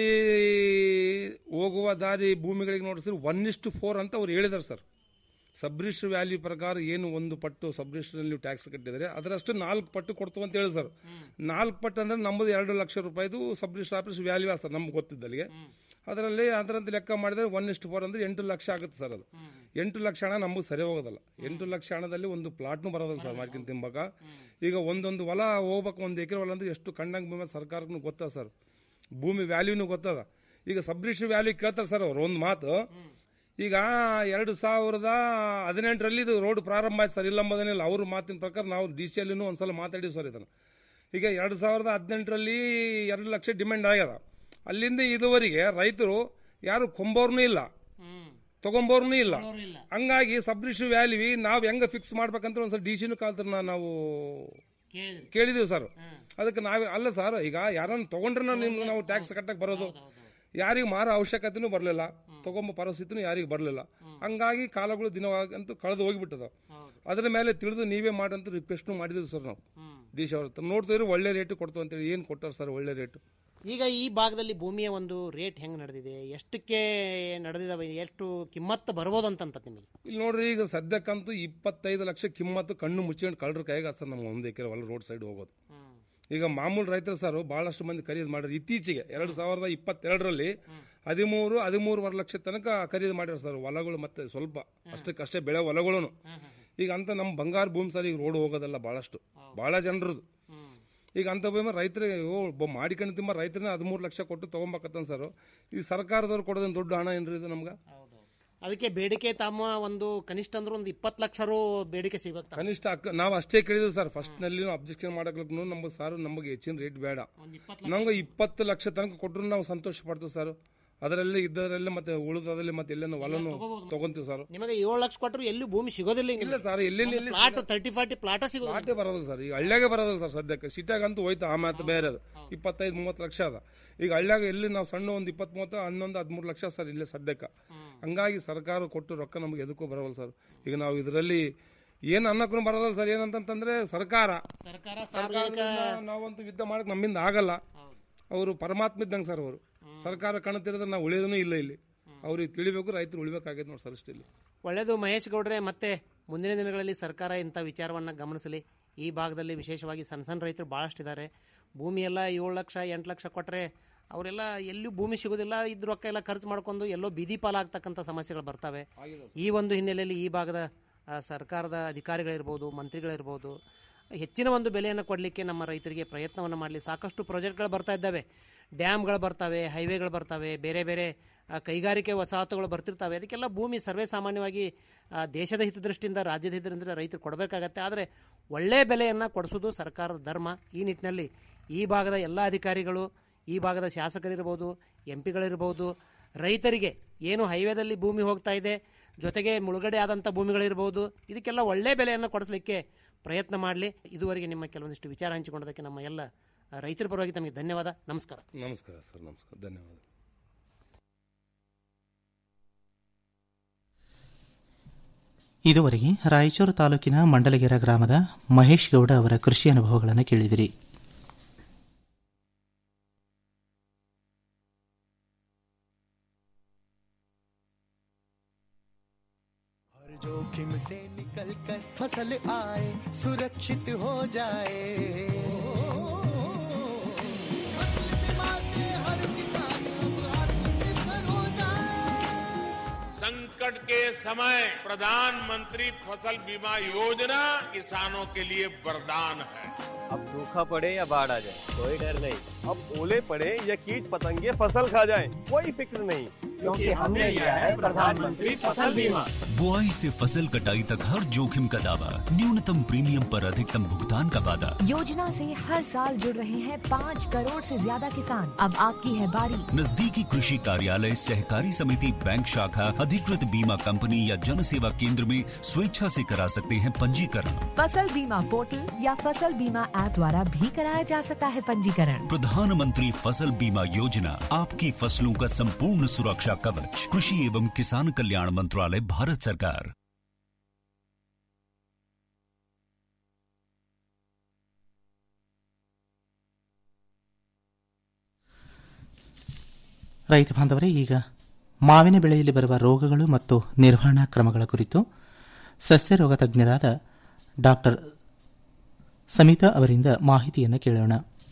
ಹೋಗುವ ದಾರಿ ಭೂಮಿಗಳಿಗೆ ನೋಡಿಸಿದ್ರೆ ಒನ್ ಇಷ್ಟು ಫೋರ್ ಅಂತ ಅವ್ರು ಹೇಳಿದಾರೆ ಸರ್ ಸಬ್ರಿಸ್ಟರ್ ವ್ಯಾಲ್ಯೂ ಪ್ರಕಾರ ಏನು ಒಂದು ಪಟ್ಟು ಸಬ್ರಿಸ್ಟರ್ನಲ್ಲಿ ಟ್ಯಾಕ್ಸ್ ಕಟ್ಟಿದರೆ ಅದರಷ್ಟು ನಾಲ್ಕು ಪಟ್ಟು ಕೊಡ್ತೀವಿ ಅಂತ ಹೇಳಿ ಸರ್ ನಾಲ್ಕು ಪಟ್ಟು ಅಂದ್ರೆ ನಮ್ಮದು ಎರಡು ಲಕ್ಷ ರೂಪಾಯಿದು ಸಬ್ರಿಸ್ಟರ್ ಆಫೀಸ್ ವ್ಯಾಲ್ಯೂ ಸರ್ ನಮ್ಗೆ ಗೊತ್ತಿದ್ದಲ್ಲಿಗೆ ಅದರಲ್ಲಿ ಅದರಂತೆ ಲೆಕ್ಕ ಮಾಡಿದ್ರೆ ಒನ್ ಇಷ್ಟು ಫೋರ್ ಅಂದ್ರೆ ಎಂಟು ಲಕ್ಷ ಆಗುತ್ತೆ ಸರ್ ಅದು ಎಂಟು ಲಕ್ಷ ಹಣ ನಮಗೆ ಸರಿ ಹೋಗೋದಲ್ಲ ಎಂಟು ಲಕ್ಷ ಹಣದಲ್ಲಿ ಒಂದು ಪ್ಲಾಟ್ನು ಬರೋದಲ್ಲ ಸರ್ ಮಾಡ್ಕೊಂಡು ತಿಂಬಾಕ ಈಗ ಒಂದೊಂದು ಹೊಲ ಹೋಗ್ಬೇಕು ಒಂದು ಎಕರೆ ಹೊಲ ಅಂದ್ರೆ ಎಷ್ಟು ಕಂಡಂಗೆ ಭೂಮಿ ಸರ್ಕಾರಕ್ಕೂ ಗೊತ್ತದ ಸರ್ ಭೂಮಿ ವ್ಯಾಲ್ಯೂನು ಗೊತ್ತದ ಈಗ ಸಬ್ರಿಸ್ಟರ್ ವ್ಯಾಲ್ಯೂ ಕೇಳ್ತಾರೆ ಸರ್ ಅವ್ರು ಒಂದು ಮಾತು ಈಗ ಎರಡು ಸಾವಿರದ ಹದಿನೆಂಟರಲ್ಲಿ ಇದು ರೋಡ್ ಪ್ರಾರಂಭ ಆಯ್ತು ಸರ್ ಇಲ್ಲಂಬದೇನಿಲ್ಲ ಅವ್ರ ಮಾತಿನ ಪ್ರಕಾರ ನಾವು ಡಿ ಸಿ ಅಲ್ಲಿನೂ ಒಂದ್ಸಲ ಮಾತಾಡಿವಿ ಸರ್ ಇದನ್ನು ಈಗ ಎರಡು ಸಾವಿರದ ಹದಿನೆಂಟರಲ್ಲಿ ಎರಡು ಲಕ್ಷ ಡಿಮ್ಯಾಂಡ್ ಆಗ್ಯದ ಅಲ್ಲಿಂದ ಇದುವರೆಗೆ ರೈತರು ಯಾರು ಕೊಂಬೋರ್ನೂ ಇಲ್ಲ ತಗೊಂಬೋರ್ನೂ ಇಲ್ಲ ಹಂಗಾಗಿ ಸಬ್ರಿಸ್ಟರ್ ವ್ಯಾಲ್ಯೂ ನಾವು ಹೆಂಗ ಫಿಕ್ಸ್ ಮಾಡ್ಬೇಕಂತ ಒಂದ್ಸಲ ಡಿ ಸಿನೂ ಕಾಲ್ತರ ನಾವು ಕೇಳಿದೀವಿ ಸರ್ ಅದಕ್ಕೆ ನಾವೇ ಅಲ್ಲ ಸರ್ ಈಗ ಯಾರನ್ನ ತಗೊಂಡ್ರೆ ನಿಮ್ಗೆ ನಾವು ಟ್ಯಾಕ್ಸ್ ಕಟ್ಟಕ್ ಬರೋದು ಯಾರಿಗೂ ಮಾರೋ ಅವಶ್ಯಕತೆನೂ ಬರಲಿಲ್ಲ ತಗೊಂಬ ಪರಿಸ್ಥಿತಿನೂ ಯಾರಿಗೂ ಬರಲಿಲ್ಲ ಹಂಗಾಗಿ ಕಾಲಗಳು ದಿನವಾಗಂತೂ ಕಳೆದು ಹೋಗಿಬಿಟ್ಟದ ಅದ್ರ ಮೇಲೆ ತಿಳಿದು ನೀವೇ ಮಾಡಂತ ರಿಕ್ವೆಸ್ಟ್ ಮಾಡಿದ್ವಿ ಸರ್ ನಾವು ಡಿ ಸಿ ಅವ್ರ ಹತ್ರ ನೋಡ್ತಿದ್ರು ಒಳ್ಳೆ ರೇಟ್ ಕೊಡ್ತೀವಿ ಅಂತೇಳಿ ಏನು ಕೊಟ್ಟಾರ ಸರ್ ಒಳ್ಳೆ ರೇಟ್ ಈಗ ಈ ಭಾಗದಲ್ಲಿ ಭೂಮಿಯ ಒಂದು ರೇಟ್ ಹೆಂಗ್ ನಡೆದಿದೆ ಎಷ್ಟಕ್ಕೆ ನಡೆದಿದಾವೆ ಎಷ್ಟು ಕಿಮ್ಮತ್ತು ಬರ್ಬೋದು ಅಂತ ನಿಮಗೆ ಇಲ್ಲಿ ನೋಡ್ರಿ ಈಗ ಸದ್ಯಕ್ಕಂತೂ ಇಪ್ಪತ್ತೈದು ಲಕ್ಷ ಕಿಮ್ಮತ್ತು ಕಣ್ಣು ಮುಚ್ಕೊಂಡು ಕಳ್ಳರ ಕೈಗೆ ಸರ್ ನಮ್ಮ ಒಂದು ಎಕರೆ ಹೊಲ ರೋಡ್ ಸೈಡ್ ಹೋಗೋದು ಈಗ ಮಾಮೂಲು ರೈತರು ಸರ್ ಬಹಳಷ್ಟು ಮಂದಿ ಖರೀದಿ ಮಾಡಿದ್ರು ಇತ್ತೀಚೆಗೆ ಎರಡು ಸಾವಿರದ ಇಪ್ಪತ್ತೆರಡರಲ್ಲಿ ಹದಿಮೂರು ಹದಿಮೂರುವರೆ ಲಕ್ಷ ತನಕ ಖರೀದಿ ಮಾಡಿದ್ರು ಸರ್ ಹೊಲಗಳು ಮತ್ತೆ ಸ್ವಲ್ಪ ಅಷ್ಟಕ್ಕಷ್ಟೇ ಬೆಳೆ ಹೊಲಗಳು ಈಗ ಅಂತ ನಮ್ಮ ಬಂಗಾರ ಭೂಮಿ ಸರ್ ಈಗ ರೋಡ್ ಹೋಗೋದಲ್ಲ ಬಹಳಷ್ಟು ಬಹಳ ಜನರದು ಈಗ ಅಂತ ಭೂಮಿ ರೈತರಿಗೆ ಓ ಬ- ಮಾಡಿಕೊಂಡು ತಿಂಬ ರೈತರನ್ನ ಹದಿಮೂರು ಲಕ್ಷ ಕೊಟ್ಟು ತಗೊಂಬಕತ್ತನ್ ಸರ್ ಈ ಸರ್ಕಾರದವ್ರು ಕೊಡೋದೇನು ದೊಡ್ಡ ಹಣ ಏನ್ರಿ ಇದು ನಮ್ಗೆ ಅದಕ್ಕೆ ಬೇಡಿಕೆ ತಮ್ಮ ಒಂದು ಕನಿಷ್ಠ ಅಂದ್ರೆ ಒಂದು ಇಪ್ಪತ್ತು ಲಕ್ಷ ರು ಬೇಡಿಕೆ ಸಿಗ್ಬೇಕು ತಾವು. ಕನಿಷ್ಠ ಅಕ್ಕ ನಾವು ಅಷ್ಟೇ ಕೇಳಿದ್ವಿ ಸರ್ ಫಸ್ಟ್ ನಲ್ಲಿ ಅಬ್ಜೆಕ್ಷನ್ ಮಾಡಕ್ಲೂ ನಮ್ಗೆ ಸರ್ ನಮಗೆ ಹೆಚ್ಚಿನ ರೇಟ್ ಬೇಡ ನಮ್ಗೆ ಇಪ್ಪತ್ತು ಲಕ್ಷ ತನಕ ಕೊಟ್ಟರು ನಾವು ಸಂತೋಷ ಪಡ್ತೀವಿ ಸರ್ ಅದರಲ್ಲಿ ಇದ್ದರಲ್ಲಿ ಮತ್ತೆ ಉಳಿದದಲ್ಲಿ ಮತ್ತೆ ಎಲ್ಲೇನು ಹೊಲನು ತಗೊಂತೀವಿ ಸರ್ ನಿಮಗೆ ಏಳು ಲಕ್ಷ ಕೊಟ್ಟರು ಎಲ್ಲಿ ಭೂಮಿ ಸಿಗೋದಿಲ್ಲ ಇಲ್ಲ ಸರ್ ಎಲ್ಲೆಲ್ಲಿ ಎಲ್ಲಿ ಪ್ಲಾಟ್ ತರ್ಟಿ ಫಾರ್ಟಿ ಪ್ಲಾಟ ಸಿಗೋದಿಲ್ಲ ಪ್ಲಾಟೇ ಬರೋದಿಲ್ಲ ಸರ್ ಈಗ ಹಳ್ಳ್ಯಾಗೆ ಬರೋದಿಲ್ಲ ಸರ್ ಸದ್ಯಕ್ಕೆ ಸಿಟ್ಯಾಗಂತೂ ಹೋಯ್ತು ಆ ಮಾತು ಬೇರೆ ಅದು ಇಪ್ಪತ್ತೈದು ಮೂವತ್ತು ಲಕ್ಷ ಅದ ಈಗ ಹಳ್ಳ್ಯಾಗ ಎಲ್ಲಿ ನಾವು ಸಣ್ಣ ಒಂದು ಇಪ್ಪತ್ತ್ ಮೂವತ್ತು ಹನ್ನೊಂದು ಹದಿಮೂರು ಲಕ್ಷ ಸರ್ ಇಲ್ಲೇ ಸದ್ಯಕ್ಕೆ ಹಂಗಾಗಿ ಸರ್ಕಾರ ಕೊಟ್ಟು ರೊಕ್ಕ ನಮಗೆ ಎದಕ್ಕೂ ಬರವಲ್ಲ ಸರ್ ಈಗ ನಾವು ಇದರಲ್ಲಿ ಏನು ಅನ್ನಕ್ಕೂ ಬರೋದಲ್ಲ ಸರ್ ಏನಂತಂತಂದ್ರೆ ಸರ್ಕಾರ ಸರ್ಕಾರ ಸರ್ಕಾರದಿಂದ ನಾವಂತೂ ಯುದ್ಧ ಮಾಡಕ್ ನಮ್ಮಿಂದ ಆಗಲ್ಲ ಅವರು ಪರಮಾತ್ಮ ಇದ್ದಂಗೆ ಸರ್ ಅವರು ಸರ್ಕಾರ ಕಣ್ತಿರೋದ್ರೆ ನಾವು ಉಳಿಯೋದೂ ಇಲ್ಲ ಇಲ್ಲಿ ಅವ್ರಿಗೆ ತಿಳಿಬೇಕು ರೈತರು ಉಳಿಬೇಕಾಗೈತೆ ನೋಡಿ ಸರ್ ಅಷ್ಟೇ ಇಲ್ಲಿ ಒಳ್ಳೆಯದು ಮಹೇಶ್ ಗೌಡ್ರೆ ಮತ್ತೆ ಮುಂದಿನ ದಿನಗಳಲ್ಲಿ ಸರ್ಕಾರ ಇಂಥ ವಿಚಾರವನ್ನು ಗಮನಿಸಲಿ ಈ ಭಾಗದಲ್ಲಿ ವಿಶೇಷವಾಗಿ ಸಣ್ಣ ಸಣ್ಣ ರೈತರು ಭಾಳಷ್ಟಿದ್ದಾರೆ ಭೂಮಿ ಎಲ್ಲ ಏಳು ಲಕ್ಷ ಎಂಟು ಲಕ್ಷ ಕೊಟ್ಟರೆ ಅವರೆಲ್ಲ ಎಲ್ಲೂ ಭೂಮಿ ಸಿಗೋದಿಲ್ಲ ಇದ್ ರೊಕ್ಕ ಎಲ್ಲ ಖರ್ಚು ಮಾಡ್ಕೊಂಡು ಎಲ್ಲೋ ಬೀದಿ ಪಾಲಾಗ್ತಕ್ಕಂಥ ಸಮಸ್ಯೆಗಳು ಬರ್ತವೆ ಈ ಒಂದು ಹಿನ್ನೆಲೆಯಲ್ಲಿ ಈ ಭಾಗದ ಆ, ಸರ್ಕಾರದ ಅಧಿಕಾರಿಗಳಿರ್ಬೋದು ಮಂತ್ರಿಗಳಿರ್ಬೋದು ಹೆಚ್ಚಿನ ಒಂದು ಬೆಲೆಯನ್ನು ಕೊಡಲಿಕ್ಕೆ ನಮ್ಮ ರೈತರಿಗೆ ಪ್ರಯತ್ನವನ್ನು ಮಾಡಲಿ ಸಾಕಷ್ಟು ಪ್ರಾಜೆಕ್ಟ್ಗಳು ಬರ್ತಾ ಇದ್ದಾವೆ ಡ್ಯಾಮ್ಗಳು ಬರ್ತವೆ ಹೈವೇಗಳು ಬರ್ತವೆ ಬೇರೆ ಬೇರೆ ಆ, ಕೈಗಾರಿಕೆ ವಸಾಹತುಗಳು ಬರ್ತಿರ್ತವೆ ಅದಕ್ಕೆಲ್ಲ ಭೂಮಿ ಸರ್ವೇ ಸಾಮಾನ್ಯವಾಗಿ ಆ, ದೇಶದ ಹಿತದೃಷ್ಟಿಯಿಂದ ರಾಜ್ಯದ ಹಿತದಿಂದ ರೈತರು ಕೊಡಬೇಕಾಗತ್ತೆ ಆದರೆ ಒಳ್ಳೆಯ ಬೆಲೆಯನ್ನು ಕೊಡಿಸೋದು ಸರ್ಕಾರದ ಧರ್ಮ ಈ ನಿಟ್ಟಿನಲ್ಲಿ ಈ ಭಾಗದ ಎಲ್ಲ ಅಧಿಕಾರಿಗಳು ಈ ಭಾಗದ ಶಾಸಕರಿರ್ಬೋದು ಎಂ ಪಿಗಳಿರ್ಬೋದು ರೈತರಿಗೆ ಏನು ಹೈವೇದಲ್ಲಿ ಭೂಮಿ ಹೋಗ್ತಾ ಇದೆ ಜೊತೆಗೆ ಮುಳುಗಡೆ ಆದಂಥ ಭೂಮಿಗಳಿರ್ಬೋದು ಇದಕ್ಕೆಲ್ಲ ಒಳ್ಳೆಯ ಬೆಲೆಯನ್ನು ಕೊಡಿಸಲಿಕ್ಕೆ ಪ್ರಯತ್ನ ಮಾಡಲಿ ಇದುವರೆಗೆ ನಿಮ್ಮ ಕೆಲವೊಂದಿಷ್ಟು ವಿಚಾರ ಹಂಚಿಕೊಂಡದಕ್ಕೆ ನಮ್ಮ ಎಲ್ಲ ರೈತರ ಪರವಾಗಿ ತಮಗೆ ಧನ್ಯವಾದ ನಮಸ್ಕಾರ ನಮಸ್ಕಾರ ಸರ್ ನಮಸ್ಕಾರ ಧನ್ಯವಾದ ಇದುವರೆಗೆ ರಾಯಚೂರು ತಾಲೂಕಿನ ಮಂಡಲಗೆರ ಗ್ರಾಮದ ಮಹೇಶ್ ಗೌಡ ಅವರ ಕೃಷಿ ಅನುಭವಗಳನ್ನು ಕೇಳಿದಿರಿ हर जोखिम से निकल कर फसल आए सुरक्षित हो जाए फसल बीमा से हर किसान अब आत्मनिर्भर हो जाए संकट के समय प्रधानमंत्री फसल बीमा योजना किसानों के लिए वरदान है अब सूखा पड़े या बाढ़ आ जाए कोई डर नहीं अब ओले पड़े या कीट पतंगे फसल खा जाए कोई फिक्र नहीं क्योंकि हमने लिया है प्रधानमंत्री फसल बीमा बुआई से फसल कटाई तक हर जोखिम का दावा न्यूनतम प्रीमियम पर अधिकतम भुगतान का वादा योजना से हर साल जुड़ रहे हैं पाँच करोड़ से ज्यादा किसान अब आपकी है बारी नजदीकी कृषि कार्यालय सहकारी समिति बैंक शाखा अधिकृत बीमा कंपनी या जन सेवा केंद्र में स्वेच्छा से करा सकते हैं पंजीकरण फसल बीमा पोर्टल या फसल बीमा ऐप द्वारा भी कराया जा सकता है पंजीकरण प्रधानमंत्री फसल बीमा योजना आपकी फसलों का संपूर्ण सुरक्षा कवच कृषि एवं किसान कल्याण मंत्रालय भारत सरकार ರೈತ ಬಾಂಧವರೇ ಈಗ ಮಾವಿನ ಬೆಳೆಯಲ್ಲಿ ಬರುವ ರೋಗಗಳು ಮತ್ತು ನಿರ್ವಹಣಾ ಕ್ರಮಗಳ ಕುರಿತು ಸಸ್ಯ ರೋಗ ತಜ್ಞರಾದ ಡಾಕ್ಟರ್ ಸಮಿತಾ ಅವರಿಂದ ಮಾಹಿತಿಯನ್ನು ಕೇಳೋಣ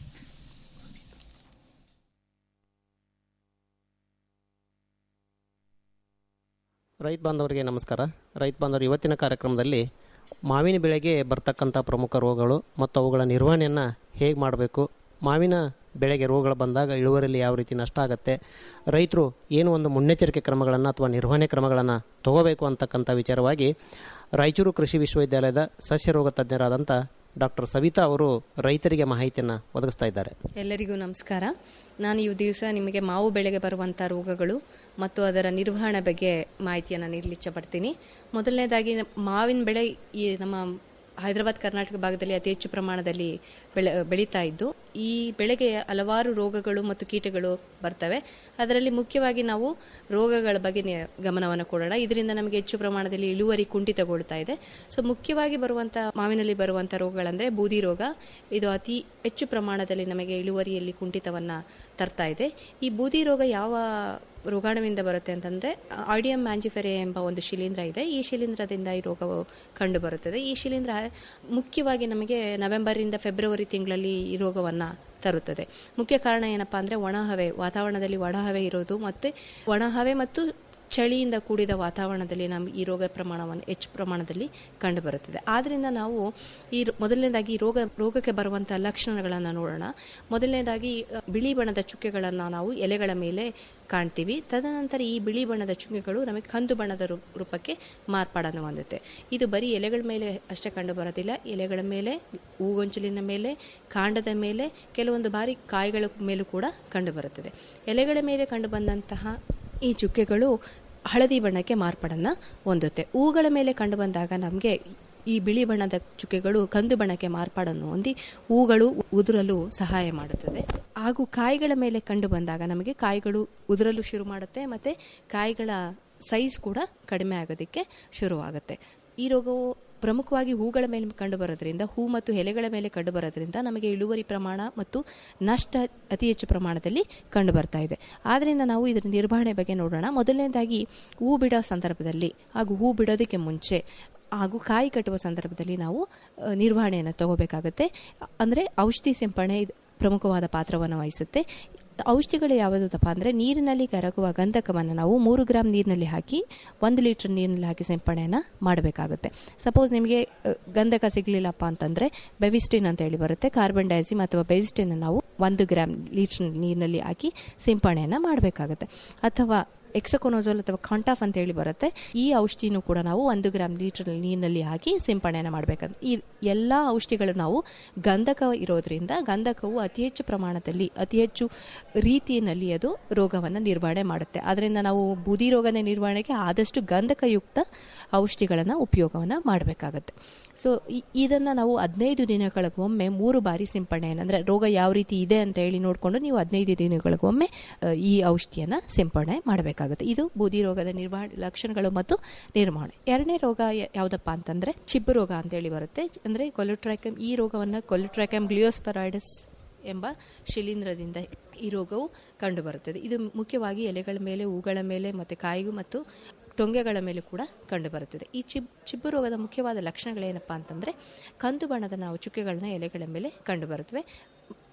ರೈತ ಬಾಂಧವರಿಗೆ ನಮಸ್ಕಾರ ರೈತ ಬಾಂಧವರು ಇವತ್ತಿನ ಕಾರ್ಯಕ್ರಮದಲ್ಲಿ ಮಾವಿನ ಬೆಳೆಗೆ ಬರ್ತಕ್ಕಂಥ ಪ್ರಮುಖ ರೋಗಗಳು ಮತ್ತು ಅವುಗಳ ನಿರ್ವಹಣೆಯನ್ನು ಹೇಗೆ ಮಾಡಬೇಕು ಮಾವಿನ ಬೆಳೆಗೆ ರೋಗಗಳು ಬಂದಾಗ ಇಳುವರಿಯಲ್ಲಿ ಯಾವ ರೀತಿ ನಷ್ಟ ಆಗುತ್ತೆ ರೈತರು ಏನು ಒಂದು ಮುನ್ನೆಚ್ಚರಿಕೆ ಕ್ರಮಗಳನ್ನು ಅಥವಾ ನಿರ್ವಹಣೆ ಕ್ರಮಗಳನ್ನು ತಗೋಬೇಕು ಅಂತಕ್ಕಂಥ ವಿಚಾರವಾಗಿ ರಾಯಚೂರು ಕೃಷಿ ವಿಶ್ವವಿದ್ಯಾಲಯದ ಸಸ್ಯ ರೋಗ ತಜ್ಞರಾದಂಥ ಡಾಕ್ಟರ್ ಸವಿತಾ ಅವರು ರೈತರಿಗೆ ಮಾಹಿತಿಯನ್ನು ಒದಗಿಸ್ತಾ ಇದ್ದಾರೆ ಎಲ್ಲರಿಗೂ ನಮಸ್ಕಾರ ನಾನು ಈ ದಿವಸ ನಿಮಗೆ ಮಾವು ಬೆಳೆಗೆ ಬರುವಂಥ ರೋಗಗಳು ಮತ್ತು ಅದರ ನಿರ್ವಹಣೆ ಬಗ್ಗೆ ಮಾಹಿತಿಯನ್ನು ನೀಡಲು ಇಚ್ಛಪಡ್ತೀನಿ ಮೊದಲನೇದಾಗಿ ಮಾವಿನ ಬೆಳೆ ಈ ನಮ್ಮ ಹೈದರಾಬಾದ್ ಕರ್ನಾಟಕ ಭಾಗದಲ್ಲಿ ಅತಿ ಹೆಚ್ಚು ಪ್ರಮಾಣದಲ್ಲಿ ಬೆಳೆ ಬೆಳೀತಾ ಇದ್ದು ಈ ಬೆಳೆಗೆ ಹಲವಾರು ರೋಗಗಳು ಮತ್ತು ಕೀಟಗಳು ಬರ್ತವೆ ಅದರಲ್ಲಿ ಮುಖ್ಯವಾಗಿ ನಾವು ರೋಗಗಳ ಬಗ್ಗೆ ನಿ- ಗಮನವನ್ನು ಕೊಡೋಣ ಇದರಿಂದ ನಮಗೆ ಹೆಚ್ಚು ಪ್ರಮಾಣದಲ್ಲಿ ಇಳುವರಿ ಕುಂಠಿತಗೊಳ್ತಾ ಇದೆ ಸೊ ಮುಖ್ಯವಾಗಿ ಬರುವಂಥ ಮಾವಿನಲ್ಲಿ ಬರುವಂಥ ರೋಗಗಳಂದ್ರೆ ಬೂದಿ ರೋಗ ಇದು ಅತಿ ಹೆಚ್ಚು ಪ್ರಮಾಣದಲ್ಲಿ ನಮಗೆ ಇಳುವರಿಯಲ್ಲಿ ಕುಂಠಿತವನ್ನ ತರ್ತಾ ಇದೆ ಈ ಬೂದಿ ರೋಗ ಯಾವ ರೋಗಾಣುವಿಂದ ಬರುತ್ತೆ ಅಂತಂದ್ರೆ ಆಡಿಯಂ ಮ್ಯಾಂಜಿಫೆರೆ ಎಂಬ ಒಂದು ಶಿಲೀಂಧ್ರ ಇದೆ ಈ ಶಿಲೀಂಧ್ರದಿಂದ ಈ ರೋಗವು ಕಂಡು ಬರುತ್ತದೆ ಈ ಶಿಲೀಂಧ್ರ ಮುಖ್ಯವಾಗಿ ನಮಗೆ ನವೆಂಬರಿಂದ ಫೆಬ್ರವರಿ ತಿಂಗಳಲ್ಲಿ ಈ ರೋಗವನ್ನ ತರುತ್ತದೆ ಮುಖ್ಯ ಕಾರಣ ಏನಪ್ಪಾ ಅಂದ್ರೆ ಒಣಹವೆ ವಾತಾವರಣದಲ್ಲಿ ಒಣಹವೆ ಇರೋದು ಮತ್ತೆ ಒಣಹವೆ ಮತ್ತು ಚಳಿಯಿಂದ ಕೂಡಿದ ವಾತಾವರಣದಲ್ಲಿ ನಮ್ಮ ಈ ರೋಗ ಪ್ರಮಾಣವನ್ನು ಹೆಚ್ಚು ಪ್ರಮಾಣದಲ್ಲಿ ಕಂಡುಬರುತ್ತದೆ ಆದ್ರಿಂದ ನಾವು ಈ ರೋ- ಮೊದಲನೇದಾಗಿ ಈ ರೋಗ ರೋಗಕ್ಕೆ ಬರುವಂತಹ ಲಕ್ಷಣಗಳನ್ನು ನೋಡೋಣ ಮೊದಲನೇದಾಗಿ ಅ, ಬಿಳಿ ಬಣ್ಣದ ಚುಕ್ಕೆಗಳನ್ನು ನಾವು ಎಲೆಗಳ ಮೇಲೆ ಕಾಣ್ತೀವಿ ತದನಂತರ ಈ ಬಿಳಿ ಬಣ್ಣದ ಚುಕ್ಕೆಗಳು ನಮಗೆ ಕಂದು ಬಣ್ಣದ ರೂ- ರೂಪಕ್ಕೆ ಮಾರ್ಪಾಡನ್ನು ಹೊಂದುತ್ತೆ ಇದು ಬರೀ ಎಲೆಗಳ ಮೇಲೆ ಅಷ್ಟೇ ಕಂಡು ಬರೋದಿಲ್ಲ ಎಲೆಗಳ ಮೇಲೆ ಹೂಗೊಂಚಲಿನ ಮೇಲೆ ಕಾಂಡದ ಮೇಲೆ ಕೆಲವೊಂದು ಬಾರಿ ಕಾಯಿಗಳ ಮೇಲೂ ಕೂಡ ಕಂಡು ಬರುತ್ತದೆ ಎಲೆಗಳ ಮೇಲೆ ಕಂಡು ಬಂದಂತಹ ಈ ಚುಕ್ಕೆಗಳು ಹಳದಿ ಬಣ್ಣಕ್ಕೆ ಮಾರ್ಪಾಡನ್ನ ಹೊಂದುತ್ತೆ ಹೂಗಳ ಮೇಲೆ ಕಂಡು ಬಂದಾಗ ನಮಗೆ ಈ ಬಿಳಿ ಬಣ್ಣದ ಚುಕ್ಕೆಗಳು ಕಂದು ಬಣ್ಣಕ್ಕೆ ಮಾರ್ಪಾಡನ್ನು ಹೊಂದಿ ಹೂಗಳು ಉದುರಲು ಸಹಾಯ ಮಾಡುತ್ತದೆ ಹಾಗೂ ಕಾಯಿಗಳ ಮೇಲೆ ಕಂಡು ಬಂದಾಗ ನಮಗೆ ಕಾಯಿಗಳು ಉದುರಲು ಶುರು ಮಾಡುತ್ತೆ ಮತ್ತೆ ಕಾಯಿಗಳ ಸೈಜ್ ಕೂಡ ಕಡಿಮೆ ಆಗೋದಕ್ಕೆ ಶುರುವಾಗುತ್ತೆ ಈ ರೋಗವು ಪ್ರಮುಖವಾಗಿ ಹೂಗಳ ಮೇಲೆ ಕಂಡು ಬರೋದ್ರಿಂದ ಹೂ ಮತ್ತು ಎಲೆಗಳ ಮೇಲೆ ಕಂಡು ಬರೋದ್ರಿಂದ ನಮಗೆ ಇಳುವರಿ ಪ್ರಮಾಣ ಮತ್ತು ನಷ್ಟ ಅತಿ ಹೆಚ್ಚು ಪ್ರಮಾಣದಲ್ಲಿ ಕಂಡು ಬರ್ತಾ ಇದೆ ಆದ್ರಿಂದ ನಾವು ಇದರ ನಿರ್ವಹಣೆ ಬಗ್ಗೆ ನೋಡೋಣ ಮೊದಲನೇದಾಗಿ ಹೂ ಬಿಡೋ ಸಂದರ್ಭದಲ್ಲಿ ಹಾಗೂ ಹೂ ಬಿಡೋದಕ್ಕೆ ಮುಂಚೆ ಹಾಗೂ ಕಾಯಿ ಕಟ್ಟುವ ಸಂದರ್ಭದಲ್ಲಿ ನಾವು ಅ, ನಿರ್ವಹಣೆಯನ್ನು ತಗೋಬೇಕಾಗುತ್ತೆ ಅಂದರೆ ಔಷಧಿ ಸಿಂಪಡಣೆ ಇದು ಪ್ರಮುಖವಾದ ಪಾತ್ರವನ್ನು ವಹಿಸುತ್ತೆ ಔಷಧಿಗಳು ಯಾವುದಪ್ಪ ಅಂದರೆ ನೀರಿನಲ್ಲಿ ಕರಗುವ ಗಂಧಕವನ್ನು ನಾವು ಮೂರು ಗ್ರಾಮ್ ನೀರಿನಲ್ಲಿ ಹಾಕಿ ಒಂದು ಲೀಟರ್ ನೀರಿನಲ್ಲಿ ಹಾಕಿ ಸಿಂಪಡಣೆಯನ್ನು ಮಾಡಬೇಕಾಗುತ್ತೆ ಸಪೋಸ್ ನಿಮಗೆ ಅ, ಗಂಧಕ ಸಿಗಲಿಲ್ಲಪ್ಪ ಅಂತಂದರೆ ಬೆವಿಸ್ಟಿನ್ ಅಂತ ಹೇಳಿ ಬರುತ್ತೆ ಕಾರ್ಬನ್ ಡೈಸಿಮ್ ಅಥವಾ ಬೆವಿಸ್ಟಿನ್ ನಾವು ಒಂದು ಗ್ರಾಮ್ ಲೀಟರ್ ನೀರಿನಲ್ಲಿ ಹಾಕಿ ಸಿಂಪಡಣೆಯನ್ನು ಮಾಡಬೇಕಾಗುತ್ತೆ ಅಥವಾ ಎಕ್ಸಕೊನೋಜೋಲ್ ಅಥವಾ ಕಾಂಟಾಫ್ ಅಂತ ಹೇಳಿ ಬರುತ್ತೆ ಈ ಔಷಧಿನೂ ಕೂಡ ನಾವು ಒಂದು ಗ್ರಾಮ್ ಲೀಟರ್ ನೀರಿನಲ್ಲಿ ಹಾಕಿ ಸಿಂಪಡಣೆಯನ್ನು ಮಾಡಬೇಕಂತ ಈ ಎಲ್ಲ ಔಷಧಿಗಳು ನಾವು ಗಂಧಕ ಇರೋದ್ರಿಂದ ಗಂಧಕವು ಅತಿ ಹೆಚ್ಚು ಪ್ರಮಾಣದಲ್ಲಿ ಅತಿ ಹೆಚ್ಚು ರೀತಿಯಲ್ಲಿ ಅದು ರೋಗವನ್ನು ನಿರ್ವಹಣೆ ಮಾಡುತ್ತೆ ಅದರಿಂದ ನಾವು ಬೂದಿ ರೋಗದ ನಿರ್ವಹಣೆಗೆ ಆದಷ್ಟು ಗಂಧಕಯುಕ್ತ ಔಷಧಿಗಳನ್ನು ಉಪಯೋಗವನ್ನು ಮಾಡಬೇಕಾಗತ್ತೆ ಸೊ ಇದನ್ನು ನಾವು ಹದಿನೈದು ದಿನಗಳಿಗೊಮ್ಮೆ ಮೂರು ಬಾರಿ ಸಿಂಪಡಣೆಯನ್ನು ಅಂದರೆ ರೋಗ ಯಾವ ರೀತಿ ಇದೆ ಅಂತ ಹೇಳಿ ನೋಡಿಕೊಂಡು ನೀವು ಹದಿನೈದು ದಿನಗಳಿಗೊಮ್ಮೆ ಅ, ಈ ಔಷಧಿಯನ್ನು ಸಿಂಪಡಣೆ ಮಾಡಬೇಕಾಗುತ್ತೆ ಇದು ಬೂದಿ ರೋಗದ ನಿರ್ವಹಣೆ ಲಕ್ಷಣಗಳು ಮತ್ತು ನಿರ್ವಹಣೆ ಎರಡನೇ ರೋಗ ಯ- ಯಾವುದಪ್ಪ ಅಂತಂದ್ರೆ ಚಿಬ್ಬು ರೋಗ ಅಂತ ಹೇಳಿ ಬರುತ್ತೆ ಅಂದ್ರೆ ಕೊಲುಟ್ರಾಕಮ್ ಈ ರೋಗವನ್ನು ಕೊಲುಟ್ರಾಕಮ್ ಗ್ಲಿಯೋಸ್ಪರೈಡಸ್ ಎಂಬ ಶಿಲೀಂಧ್ರದಿಂದ ಈ ರೋಗವು ಕಂಡುಬರುತ್ತದೆ ಇದು ಮುಖ್ಯವಾಗಿ ಎಲೆಗಳ ಮೇಲೆ ಹೂಗಳ ಮೇಲೆ ಮತ್ತು ಕಾಯಿಗೂ ಮತ್ತು ಟೊಂಗೆಗಳ ಮೇಲೆ ಕೂಡ ಕಂಡುಬರುತ್ತದೆ ಈ ಚಿಬ್ ಚಿಬ್ಬು ರೋಗದ ಮುಖ್ಯವಾದ ಲಕ್ಷಣಗಳೇನಪ್ಪ ಅಂತಂದರೆ ಕಂದು ಬಣ್ಣದ ನಾವು ಚುಕ್ಕೆಗಳನ್ನ ಎಲೆಗಳ ಮೇಲೆ ಕಂಡುಬರುತ್ತವೆ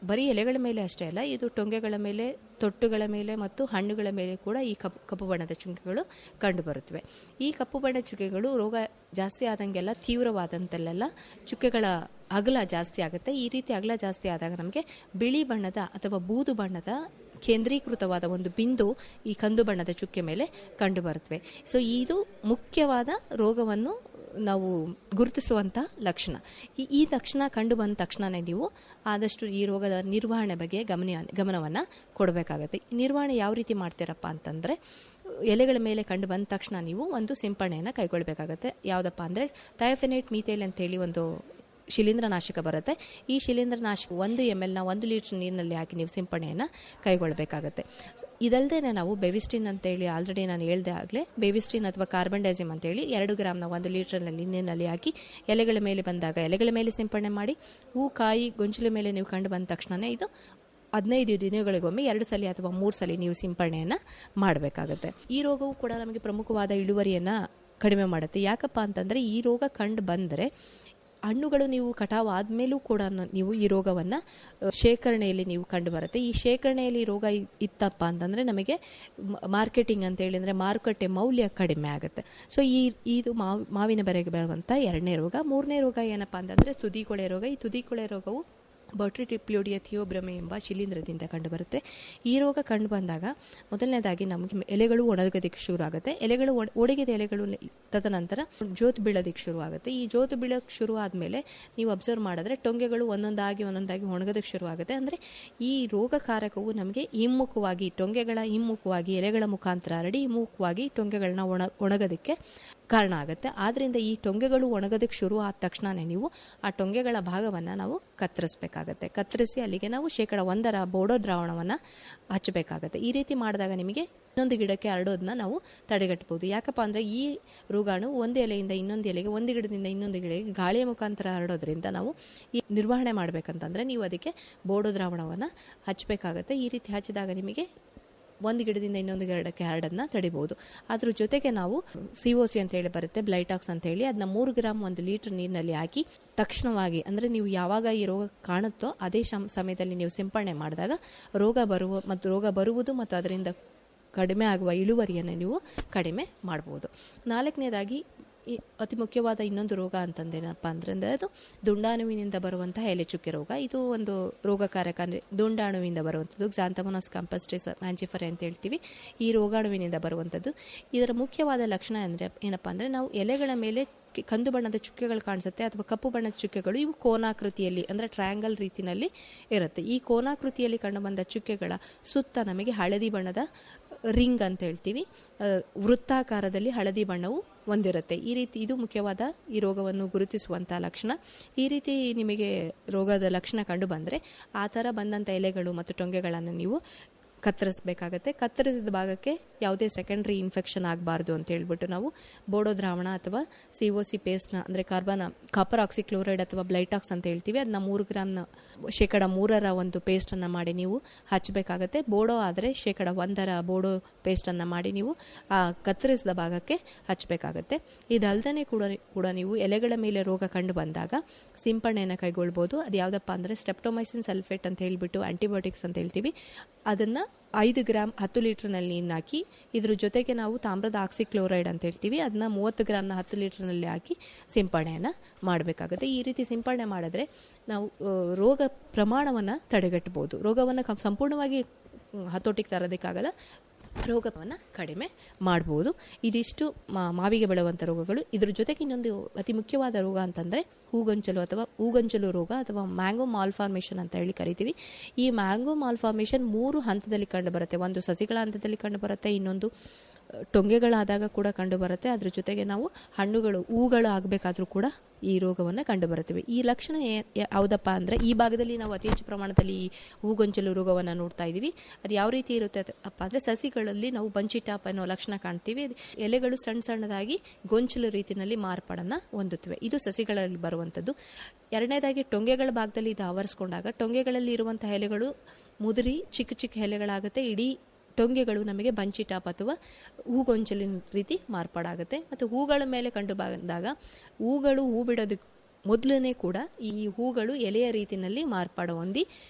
ಬರೀ ಎಲೆಗಳ ಮೇಲೆ ಅಷ್ಟೇ ಅಲ್ಲ ಇದು ಟೊಂಗೆಗಳ ಮೇಲೆ ತೊಟ್ಟುಗಳ ಮೇಲೆ ಮತ್ತು ಹಣ್ಣುಗಳ ಮೇಲೆ ಕೂಡ ಈ ಕಪ್ಪು ಕಪ್ಪು ಬಣ್ಣದ ಚುಕ್ಕೆಗಳು ಕಂಡುಬರುತ್ತವೆ ಈ ಕಪ್ಪು ಬಣ್ಣದ ಚುಕ್ಕೆಗಳು ರೋಗ ಜಾಸ್ತಿ ಆದಂಗೆಲ್ಲ ತೀವ್ರವಾದಂತೆಲ್ಲ ಚುಕ್ಕೆಗಳ ಅಗಲ ಜಾಸ್ತಿ ಆಗುತ್ತೆ ಈ ರೀತಿ ಅಗಲ ಜಾಸ್ತಿ ಆದಾಗ ನಮಗೆ ಬಿಳಿ ಬಣ್ಣದ ಅಥವಾ ಬೂದು ಬಣ್ಣದ ಕೇಂದ್ರೀಕೃತವಾದ ಒಂದು ಬಿಂದು ಈ ಕಂದು ಬಣ್ಣದ ಚುಕ್ಕೆ ಮೇಲೆ ಕಂಡುಬರುತ್ತವೆ ಸೊ ಇದು ಮುಖ್ಯವಾದ ರೋಗವನ್ನು ನಾವು ಗುರುತಿಸುವಂಥ ಲಕ್ಷಣ ಈ ಈ ಲಕ್ಷಣ ಕಂಡು ಬಂದ ತಕ್ಷಣನೇ ನೀವು ಆದಷ್ಟು ಈ ರೋಗದ ನಿರ್ವಹಣೆ ಬಗ್ಗೆ ಗಮನ ಗಮನವನ್ನು ಕೊಡಬೇಕಾಗತ್ತೆ ಈ ನಿರ್ವಹಣೆ ಯಾವ ರೀತಿ ಮಾಡ್ತೀರಪ್ಪ ಅಂತಂದರೆ ಎಲೆಗಳ ಮೇಲೆ ಕಂಡು ಬಂದ ತಕ್ಷಣ ನೀವು ಒಂದು ಸಿಂಪರಣೆಯನ್ನು ಕೈಗೊಳ್ಳಬೇಕಾಗತ್ತೆ ಯಾವುದಪ್ಪ ಅಂದರೆ ಥಯೋಫೆನೇಟ್ ಮೀಥೇಲ್ ಅಂತೇಳಿ ಒಂದು ಶಿಲೀಂಧ್ರನಾಶಕ ಬರುತ್ತೆ ಈ ಶಿಲೀಂಧ್ರನಾಶಕ ಒಂದು ಎಮ್ ಎಲ್ನ ಒಂದು ಲೀಟರ್ ನೀರಿನಲ್ಲಿ ಹಾಕಿ ನೀವು ಸಿಂಪರಣೆಯನ್ನು ಕೈಗೊಳ್ಳಬೇಕಾಗತ್ತೆ ಸೊ, ಇದಲ್ಲದೆ ನಾವು ಬೆವಿಸ್ಟಿನ್ ಅಂತೇಳಿ ಆಲ್ರೆಡಿ ನಾನು ಹೇಳ್ದೆ ಆಗಲೇ ಬೆವಿಸ್ಟಿನ್ ಅಥವಾ ಕಾರ್ಬನ್ ಡೈಸಿಮ್ ಅಂತೇಳಿ ಎರಡು ಗ್ರಾಮ್ನ ಒಂದು ಲೀಟರ್ನಲ್ಲಿ ನೀರಿನಲ್ಲಿ ಹಾಕಿ ಎಲೆಗಳ ಮೇಲೆ ಬಂದಾಗ ಎಲೆಗಳ ಮೇಲೆ ಸಿಂಪರಣೆ ಮಾಡಿ ಹೂ ಕಾಯಿ ಗೊಂಚಲ ಮೇಲೆ ನೀವು ಕಂಡು ಬಂದ ತಕ್ಷಣವೇ ಇದು ಹದಿನೈದು ದಿನಗಳಿಗೊಮ್ಮೆ ಎರಡು ಸಲ ಅಥವಾ ಮೂರು ಸಲ ನೀವು ಸಿಂಪರಣೆಯನ್ನು ಮಾಡಬೇಕಾಗುತ್ತೆ ಈ ರೋಗವು ಕೂಡ ನಮಗೆ ಪ್ರಮುಖವಾದ ಇಳುವರಿಯನ್ನು ಕಡಿಮೆ ಮಾಡುತ್ತೆ ಯಾಕಪ್ಪ ಅಂತಂದರೆ ಈ ರೋಗ ಕಂಡು ಬಂದರೆ ಹಣ್ಣುಗಳು ನೀವು ಕಟಾವು ಆದಮೇಲೂ ಕೂಡ ನ- ನೀವು ಈ ರೋಗವನ್ನು ಶೇಖರಣೆಯಲ್ಲಿ ನೀವು ಕಂಡು ಬರುತ್ತೆ ಈ ಶೇಖರಣೆಯಲ್ಲಿ ರೋಗ ಇ- ಇತ್ತಪ್ಪ ಅಂತಂದರೆ ನಮಗೆ ಮಾರ್ಕೆಟಿಂಗ್ ಅಂತ ಹೇಳಿ ಅಂದರೆ ಮಾರುಕಟ್ಟೆ ಮೌಲ್ಯ ಕಡಿಮೆ ಆಗುತ್ತೆ ಸೊ ಈ ಇದು ಮಾವ್ ಮಾವಿನ ಬೆರೆಗೆ ಬರುವಂಥ ಎರಡನೇ ರೋಗ ಮೂರನೇ ರೋಗ ಏನಪ್ಪ ಅಂತಂದರೆ ತುದಿಕೊಳೆ ರೋಗ ಈ ತುದಿಕೊಳೆ ರೋಗವು ಬೊಟ್ರಿಟಿಪ್ಲೋಡಿಯ ಥಿಯೋಬ್ರಮೆ ಎಂಬ ಶಿಲೀಂಧ್ರದಿಂದ ಕಂಡುಬರುತ್ತೆ ಈ ರೋಗ ಕಂಡು ಬಂದಾಗ ಮೊದಲನೇದಾಗಿ ನಮಗೆ ಎಲೆಗಳು ಒಣಗೋದಕ್ಕೆ ಶುರು ಆಗುತ್ತೆ ಎಲೆಗಳು ಒಣ- ಒಣಗಿದ ಎಲೆಗಳು ನೆ- ತದನಂತರ ಜೋತು ಬೀಳೋದಕ್ಕೆ ಶುರು ಆಗುತ್ತೆ ಈ ಜೋತು ಬೀಳೋಕ್ಕೆ ಶುರು ಆದಮೇಲೆ ನೀವು ಅಬ್ಸರ್ವ್ ಮಾಡಿದ್ರೆ ಟೊಂಗೆಗಳು ಒಂದೊಂದಾಗಿ ಒಂದೊಂದಾಗಿ ಒಣಗೋದಕ್ಕೆ ಶುರು ಆಗುತ್ತೆ ಅಂದರೆ ಈ ರೋಗಕಾರಕವು ನಮಗೆ ಹಿಮ್ಮುಖವಾಗಿ ಟೊಂಗೆಗಳ ಹಿಮ್ಮುಖವಾಗಿ ಎಲೆಗಳ ಮುಖಾಂತರ ಹರಡಿ ಹಿಮ್ಮುಖವಾಗಿ ಟೊಂಗೆಗಳನ್ನ ಒಣ ಒಣಗೋದಕ್ಕೆ ಕಾರಣ ಆಗುತ್ತೆ ಆದ್ರಿಂದ ಈ ಟೊಂಗೆಗಳು ಒಣಗೋದಕ್ಕೆ ಶುರು ಆದ ತಕ್ಷಣನೇ ನೀವು ಆ ಟೊಂಗೆಗಳ ಭಾಗವನ್ನು ನಾವು ಕತ್ತರಿಸಬೇಕಾಗತ್ತೆ ಕತ್ತರಿಸಿ ಅಲ್ಲಿಗೆ ನಾವು ಶೇಕಡ ಒಂದರ ಬೋಡೋ ದ್ರಾವಣವನ್ನು ಹಚ್ಚಬೇಕಾಗತ್ತೆ ಈ ರೀತಿ ಮಾಡಿದಾಗ ನಿಮಗೆ ಇನ್ನೊಂದು ಗಿಡಕ್ಕೆ ಹರಡೋದನ್ನ ನಾವು ತಡೆಗಟ್ಟಬಹುದು ಯಾಕಪ್ಪ ಅಂದರೆ ಈ ರೋಗಾಣು ಒಂದು ಎಲೆಯಿಂದ ಇನ್ನೊಂದು ಎಲೆಗೆ ಒಂದು ಗಿಡದಿಂದ ಇನ್ನೊಂದು ಗಿಡಕ್ಕೆ ಗಾಳಿಯ ಮುಖಾಂತರ ಹರಡೋದ್ರಿಂದ ನಾವು ಈ ನಿರ್ವಹಣೆ ಮಾಡಬೇಕಂತಂದರೆ ನೀವು ಅದಕ್ಕೆ ಬೋಡೋ ದ್ರಾವಣವನ್ನು ಹಚ್ಚಬೇಕಾಗತ್ತೆ ಈ ರೀತಿ ಹಚ್ಚಿದಾಗ ನಿಮಗೆ ಒಂದು ಗಿಡದಿಂದ ಇನ್ನೊಂದು ಗಿಡಕ್ಕೆ ಹರಡನ್ನ ತಡಿಬಹುದು ಅದ್ರ ಜೊತೆಗೆ ನಾವು ಸಿ ಒ ಸಿ ಅಂತ ಹೇಳಿ ಬರುತ್ತೆ ಬ್ಲೈಟಾಕ್ಸ್ ಅಂತ ಹೇಳಿ ಅದನ್ನ ಮೂರು ಗ್ರಾಮ್ ಒಂದು ಲೀಟರ್ ನೀರಿನಲ್ಲಿ ಹಾಕಿ ತಕ್ಷಣವಾಗಿ ಅಂದರೆ ನೀವು ಯಾವಾಗ ಈ ರೋಗ ಕಾಣುತ್ತೋ ಅದೇ ಶಮ್- ಸಮಯದಲ್ಲಿ ನೀವು ಸಿಂಪರಣೆ ಮಾಡಿದಾಗ ರೋಗ ಬರುವ ಮತ್ತು ರೋಗ ಬರುವುದು ಮತ್ತು ಅದರಿಂದ ಕಡಿಮೆ ಆಗುವ ಇಳುವರಿಯನ್ನು ನೀವು ಕಡಿಮೆ ಮಾಡ್ಬೋದು ನಾಲ್ಕನೇದಾಗಿ ಈ ಅತಿ ಮುಖ್ಯವಾದ ಇನ್ನೊಂದು ರೋಗ ಅಂತಂದೇನಪ್ಪ ಅಂದ್ರೆ ಅದು ದುಂಡಾಣುವಿನಿಂದ ಬರುವಂತಹ ಎಲೆಚುಕ್ಕೆ ರೋಗ ಇದು ಒಂದು ರೋಗಕಾರಕ ಅಂದರೆ ದುಂಡಾಣುವಿಂದ ಬರುವಂಥದ್ದು ಕ್ಸಾಂತಮೋನಸ್ ಕಾಂಪಸ್ಟಿಸ್ ಮ್ಯಾಂಚಿಫರೆ ಅಂತ ಹೇಳ್ತೀವಿ ಈ ರೋಗಾಣುವಿನಿಂದ ಬರುವಂಥದ್ದು ಇದರ ಮುಖ್ಯವಾದ ಲಕ್ಷಣ ಅಂದರೆ ಏನಪ್ಪ ಅಂದರೆ ನಾವು ಎಲೆಗಳ ಮೇಲೆ ಕಿ- ಕಂದು ಬಣ್ಣದ ಚುಕ್ಕೆಗಳು ಕಾಣಿಸುತ್ತೆ ಅಥವಾ ಕಪ್ಪು ಬಣ್ಣದ ಚುಕ್ಕೆಗಳು ಇವು ಕೋನಾಕೃತಿಯಲ್ಲಿ ಅಂದರೆ ಟ್ರಯಾಂಗಲ್ ರೀತಿನಲ್ಲಿ ಇರುತ್ತೆ ಈ ಕೋನಾಕೃತಿಯಲ್ಲಿ ಕಂಡುಬಂದ ಚುಕ್ಕೆಗಳ ಸುತ್ತ ನಮಗೆ ಹಳದಿ ಬಣ್ಣದ ರಿಂಗ್ ಅಂತ ಹೇಳ್ತೀವಿ ಆ, ವೃತ್ತಾಕಾರದಲ್ಲಿ ಹಳದಿ ಬಣ್ಣವು ಹೊಂದಿರುತ್ತೆ ಈ ರೀತಿ ಇದು ಮುಖ್ಯವಾದ ಈ ರೋಗವನ್ನು ಗುರುತಿಸುವಂತಹ ಲಕ್ಷಣ ಈ ರೀತಿ ನಿಮಗೆ ರೋಗದ ಲಕ್ಷಣ ಕಂಡು ಬಂದರೆ ಆ ಥರ ಬಂದಂಥ ಎಲೆಗಳು ಮತ್ತು ಟೊಂಗೆಗಳನ್ನು ನೀವು ಕತ್ತರಿಸಬೇಕಾಗತ್ತೆ ಕತ್ತರಿಸಿದ ಭಾಗಕ್ಕೆ ಯಾವುದೇ ಸೆಕೆಂಡ್ರಿ ಇನ್ಫೆಕ್ಷನ್ ಆಗಬಾರ್ದು ಅಂತ ಹೇಳ್ಬಿಟ್ಟು ನಾವು ಬೋಡೋ ದ್ರಾವಣ ಅಥವಾ ಸಿ ಒ ಸಿ ಪೇಸ್ಟ್ನ ಅಂದರೆ ಕಾರ್ಬನ್ ಕಾಪರ್ ಆಕ್ಸಿಕ್ಲೋರೈಡ್ ಅಥವಾ ಬ್ಲೈಟಾಕ್ಸ್ ಅಂತ ಹೇಳ್ತೀವಿ ಅದನ್ನ ಮೂರು ಗ್ರಾಮ್ನ ಶೇಕಡ ಮೂರರ ಒಂದು ಪೇಸ್ಟನ್ನು ಮಾಡಿ ನೀವು ಹಚ್ಚಬೇಕಾಗತ್ತೆ ಬೋಡೋ ಆದರೆ ಶೇಕಡ ಒಂದರ ಬೋಡೋ ಪೇಸ್ಟನ್ನು ಮಾಡಿ ನೀವು ಆ ಕತ್ತರಿಸಿದ ಭಾಗಕ್ಕೆ ಹಚ್ಚಬೇಕಾಗತ್ತೆ ಇದಲ್ದೇ ಕೂಡ ಕೂಡ ನೀವು ಎಲೆಗಳ ಮೇಲೆ ರೋಗ ಕಂಡು ಬಂದಾಗ ಸಿಂಪರಣೆಯನ್ನು ಕೈಗೊಳ್ಬೋದು ಅದು ಯಾವುದಪ್ಪ ಅಂದರೆ ಸ್ಟೆಪ್ಟೊಮೈಸಿನ್ ಸಲ್ಫೇಟ್ ಅಂತ ಹೇಳ್ಬಿಟ್ಟು ಆಂಟಿಬಯೋಟಿಕ್ಸ್ ಅಂತ ಹೇಳ್ತೀವಿ ಅದನ್ನು ಐದು ಗ್ರಾಮ್ ಹತ್ತು ಲೀಟ್ರ್ನಲ್ಲಿ ನೀರು ಹಾಕಿ ಇದ್ರ ಜೊತೆಗೆ ನಾವು ತಾಮ್ರದ ಆಕ್ಸಿಕ್ಲೋರೈಡ್ ಅಂತ ಹೇಳ್ತೀವಿ ಅದನ್ನ ಮೂವತ್ತು ಗ್ರಾಮ್ನ ಹತ್ತು ಲೀಟ್ರ್ನಲ್ಲಿ ಹಾಕಿ ಸಿಂಪರಣೆಯನ್ನು ಮಾಡಬೇಕಾಗುತ್ತೆ ಈ ರೀತಿ ಸಿಂಪರಣೆ ಮಾಡಿದ್ರೆ ನಾವು ಆ, ರೋಗ ಪ್ರಮಾಣವನ್ನು ತಡೆಗಟ್ಟಬಹುದು ರೋಗವನ್ನು ಕಂ- ಸಂಪೂರ್ಣವಾಗಿ ಮ್, ಹತೋಟಿಗೆ ತರೋದಕ್ಕಾಗಲ್ಲ ರೋಗವನ್ನು ಕಡಿಮೆ ಮಾಡ್ಬೋದು ಇದಿಷ್ಟು ಮಾ- ಮಾವಿಗೆ ಬೆಳೆಯುವಂಥ ರೋಗಗಳು ಇದ್ರ ಜೊತೆಗೆ ಇನ್ನೊಂದು ಅತಿ ಮುಖ್ಯವಾದ ರೋಗ ಅಂತಂದರೆ ಹೂಗೊಂಚಲು ಅಥವಾ ಹೂಗೊಂಚಲು ರೋಗ ಅಥವಾ ಮ್ಯಾಂಗೋ ಮಾಲ್ಫಾರ್ಮೇಷನ್ ಅಂತ ಹೇಳಿ ಕರಿತೀವಿ ಈ ಮ್ಯಾಂಗೋ ಮಾಲ್ಫಾರ್ಮೇಷನ್ ಮೂರು ಹಂತದಲ್ಲಿ ಕಂಡು ಬರುತ್ತೆ ಒಂದು ಸಸಿಗಳ ಹಂತದಲ್ಲಿ ಕಂಡು ಬರುತ್ತೆ ಇನ್ನೊಂದು ಆ, ಟೊಂಗೆಗಳಾದಾಗ ಕೂಡ ಕಂಡು ಬರುತ್ತೆ ಅದ್ರ ಜೊತೆಗೆ ನಾವು ಹಣ್ಣುಗಳು ಹೂಗಳು ಆಗಬೇಕಾದ್ರೂ ಕೂಡ ಈ ರೋಗವನ್ನು ಕಂಡು ಬರುತ್ತವೆ ಈ ಲಕ್ಷಣ ಏ- ಯಾ- ಯಾವುದಪ್ಪ ಅಂದರೆ ಈ ಭಾಗದಲ್ಲಿ ನಾವು ಅತಿ ಹೆಚ್ಚು ಪ್ರಮಾಣದಲ್ಲಿ ಈ ಹೂಗೊಂಚಲು ರೋಗವನ್ನು ನೋಡ್ತಾ ಇದ್ದೀವಿ ಅದು ಯಾವ ರೀತಿ ಇರುತ್ತೆ ಅದ್- ಅಪ್ಪ ಅಂದರೆ ಸಸಿಗಳಲ್ಲಿ ನಾವು ಬಂಚಿಟಾಪ್ ಅನ್ನೋ ಲಕ್ಷಣ ಕಾಣ್ತೀವಿ ಅದು ಎಲೆಗಳು ಸಣ್ಣ ಸಣ್ಣದಾಗಿ ಗೊಂಚಲು ರೀತಿಯಲ್ಲಿ ಮಾರ್ಪಾಡನ್ನು ಹೊಂದುತ್ತವೆ ಇದು ಸಸಿಗಳಲ್ಲಿ ಬರುವಂಥದ್ದು ಎರಡನೇದಾಗಿ ಟೊಂಗೆಗಳ ಭಾಗದಲ್ಲಿ ಇದು ಆವರಿಸ್ಕೊಂಡಾಗ ಟೊಂಗೆಗಳಲ್ಲಿ ಇರುವಂತಹ ಎಲೆಗಳು ಮುದುರಿ ಚಿಕ್ಕ ಚಿಕ್ಕ ಎಲೆಗಳಾಗುತ್ತೆ ಇಡೀ ಟೊಂಗೆಗಳು ನಮಗೆ ಬಂಚಿ ಟಾಪ್ ಅಥವಾ ಹೂಗೊಂಚಲಿನ ರೀತಿ ಮಾರ್ಪಾಡಾಗುತ್ತೆ ಮತ್ತು ಹೂಗಳ ಮೇಲೆ ಕಂಡು ಬಂದಾಗ ಹೂಗಳು ಹೂ ಬಿಡೋದಕ್ಕೆ ಮೊದಲನೇ ಕೂಡ ಈ ಹೂಗಳು ಎಲೆಯ ರೀತಿಯಲ್ಲಿ ಮಾರ್ಪಾಡು ಹೊಂದಿ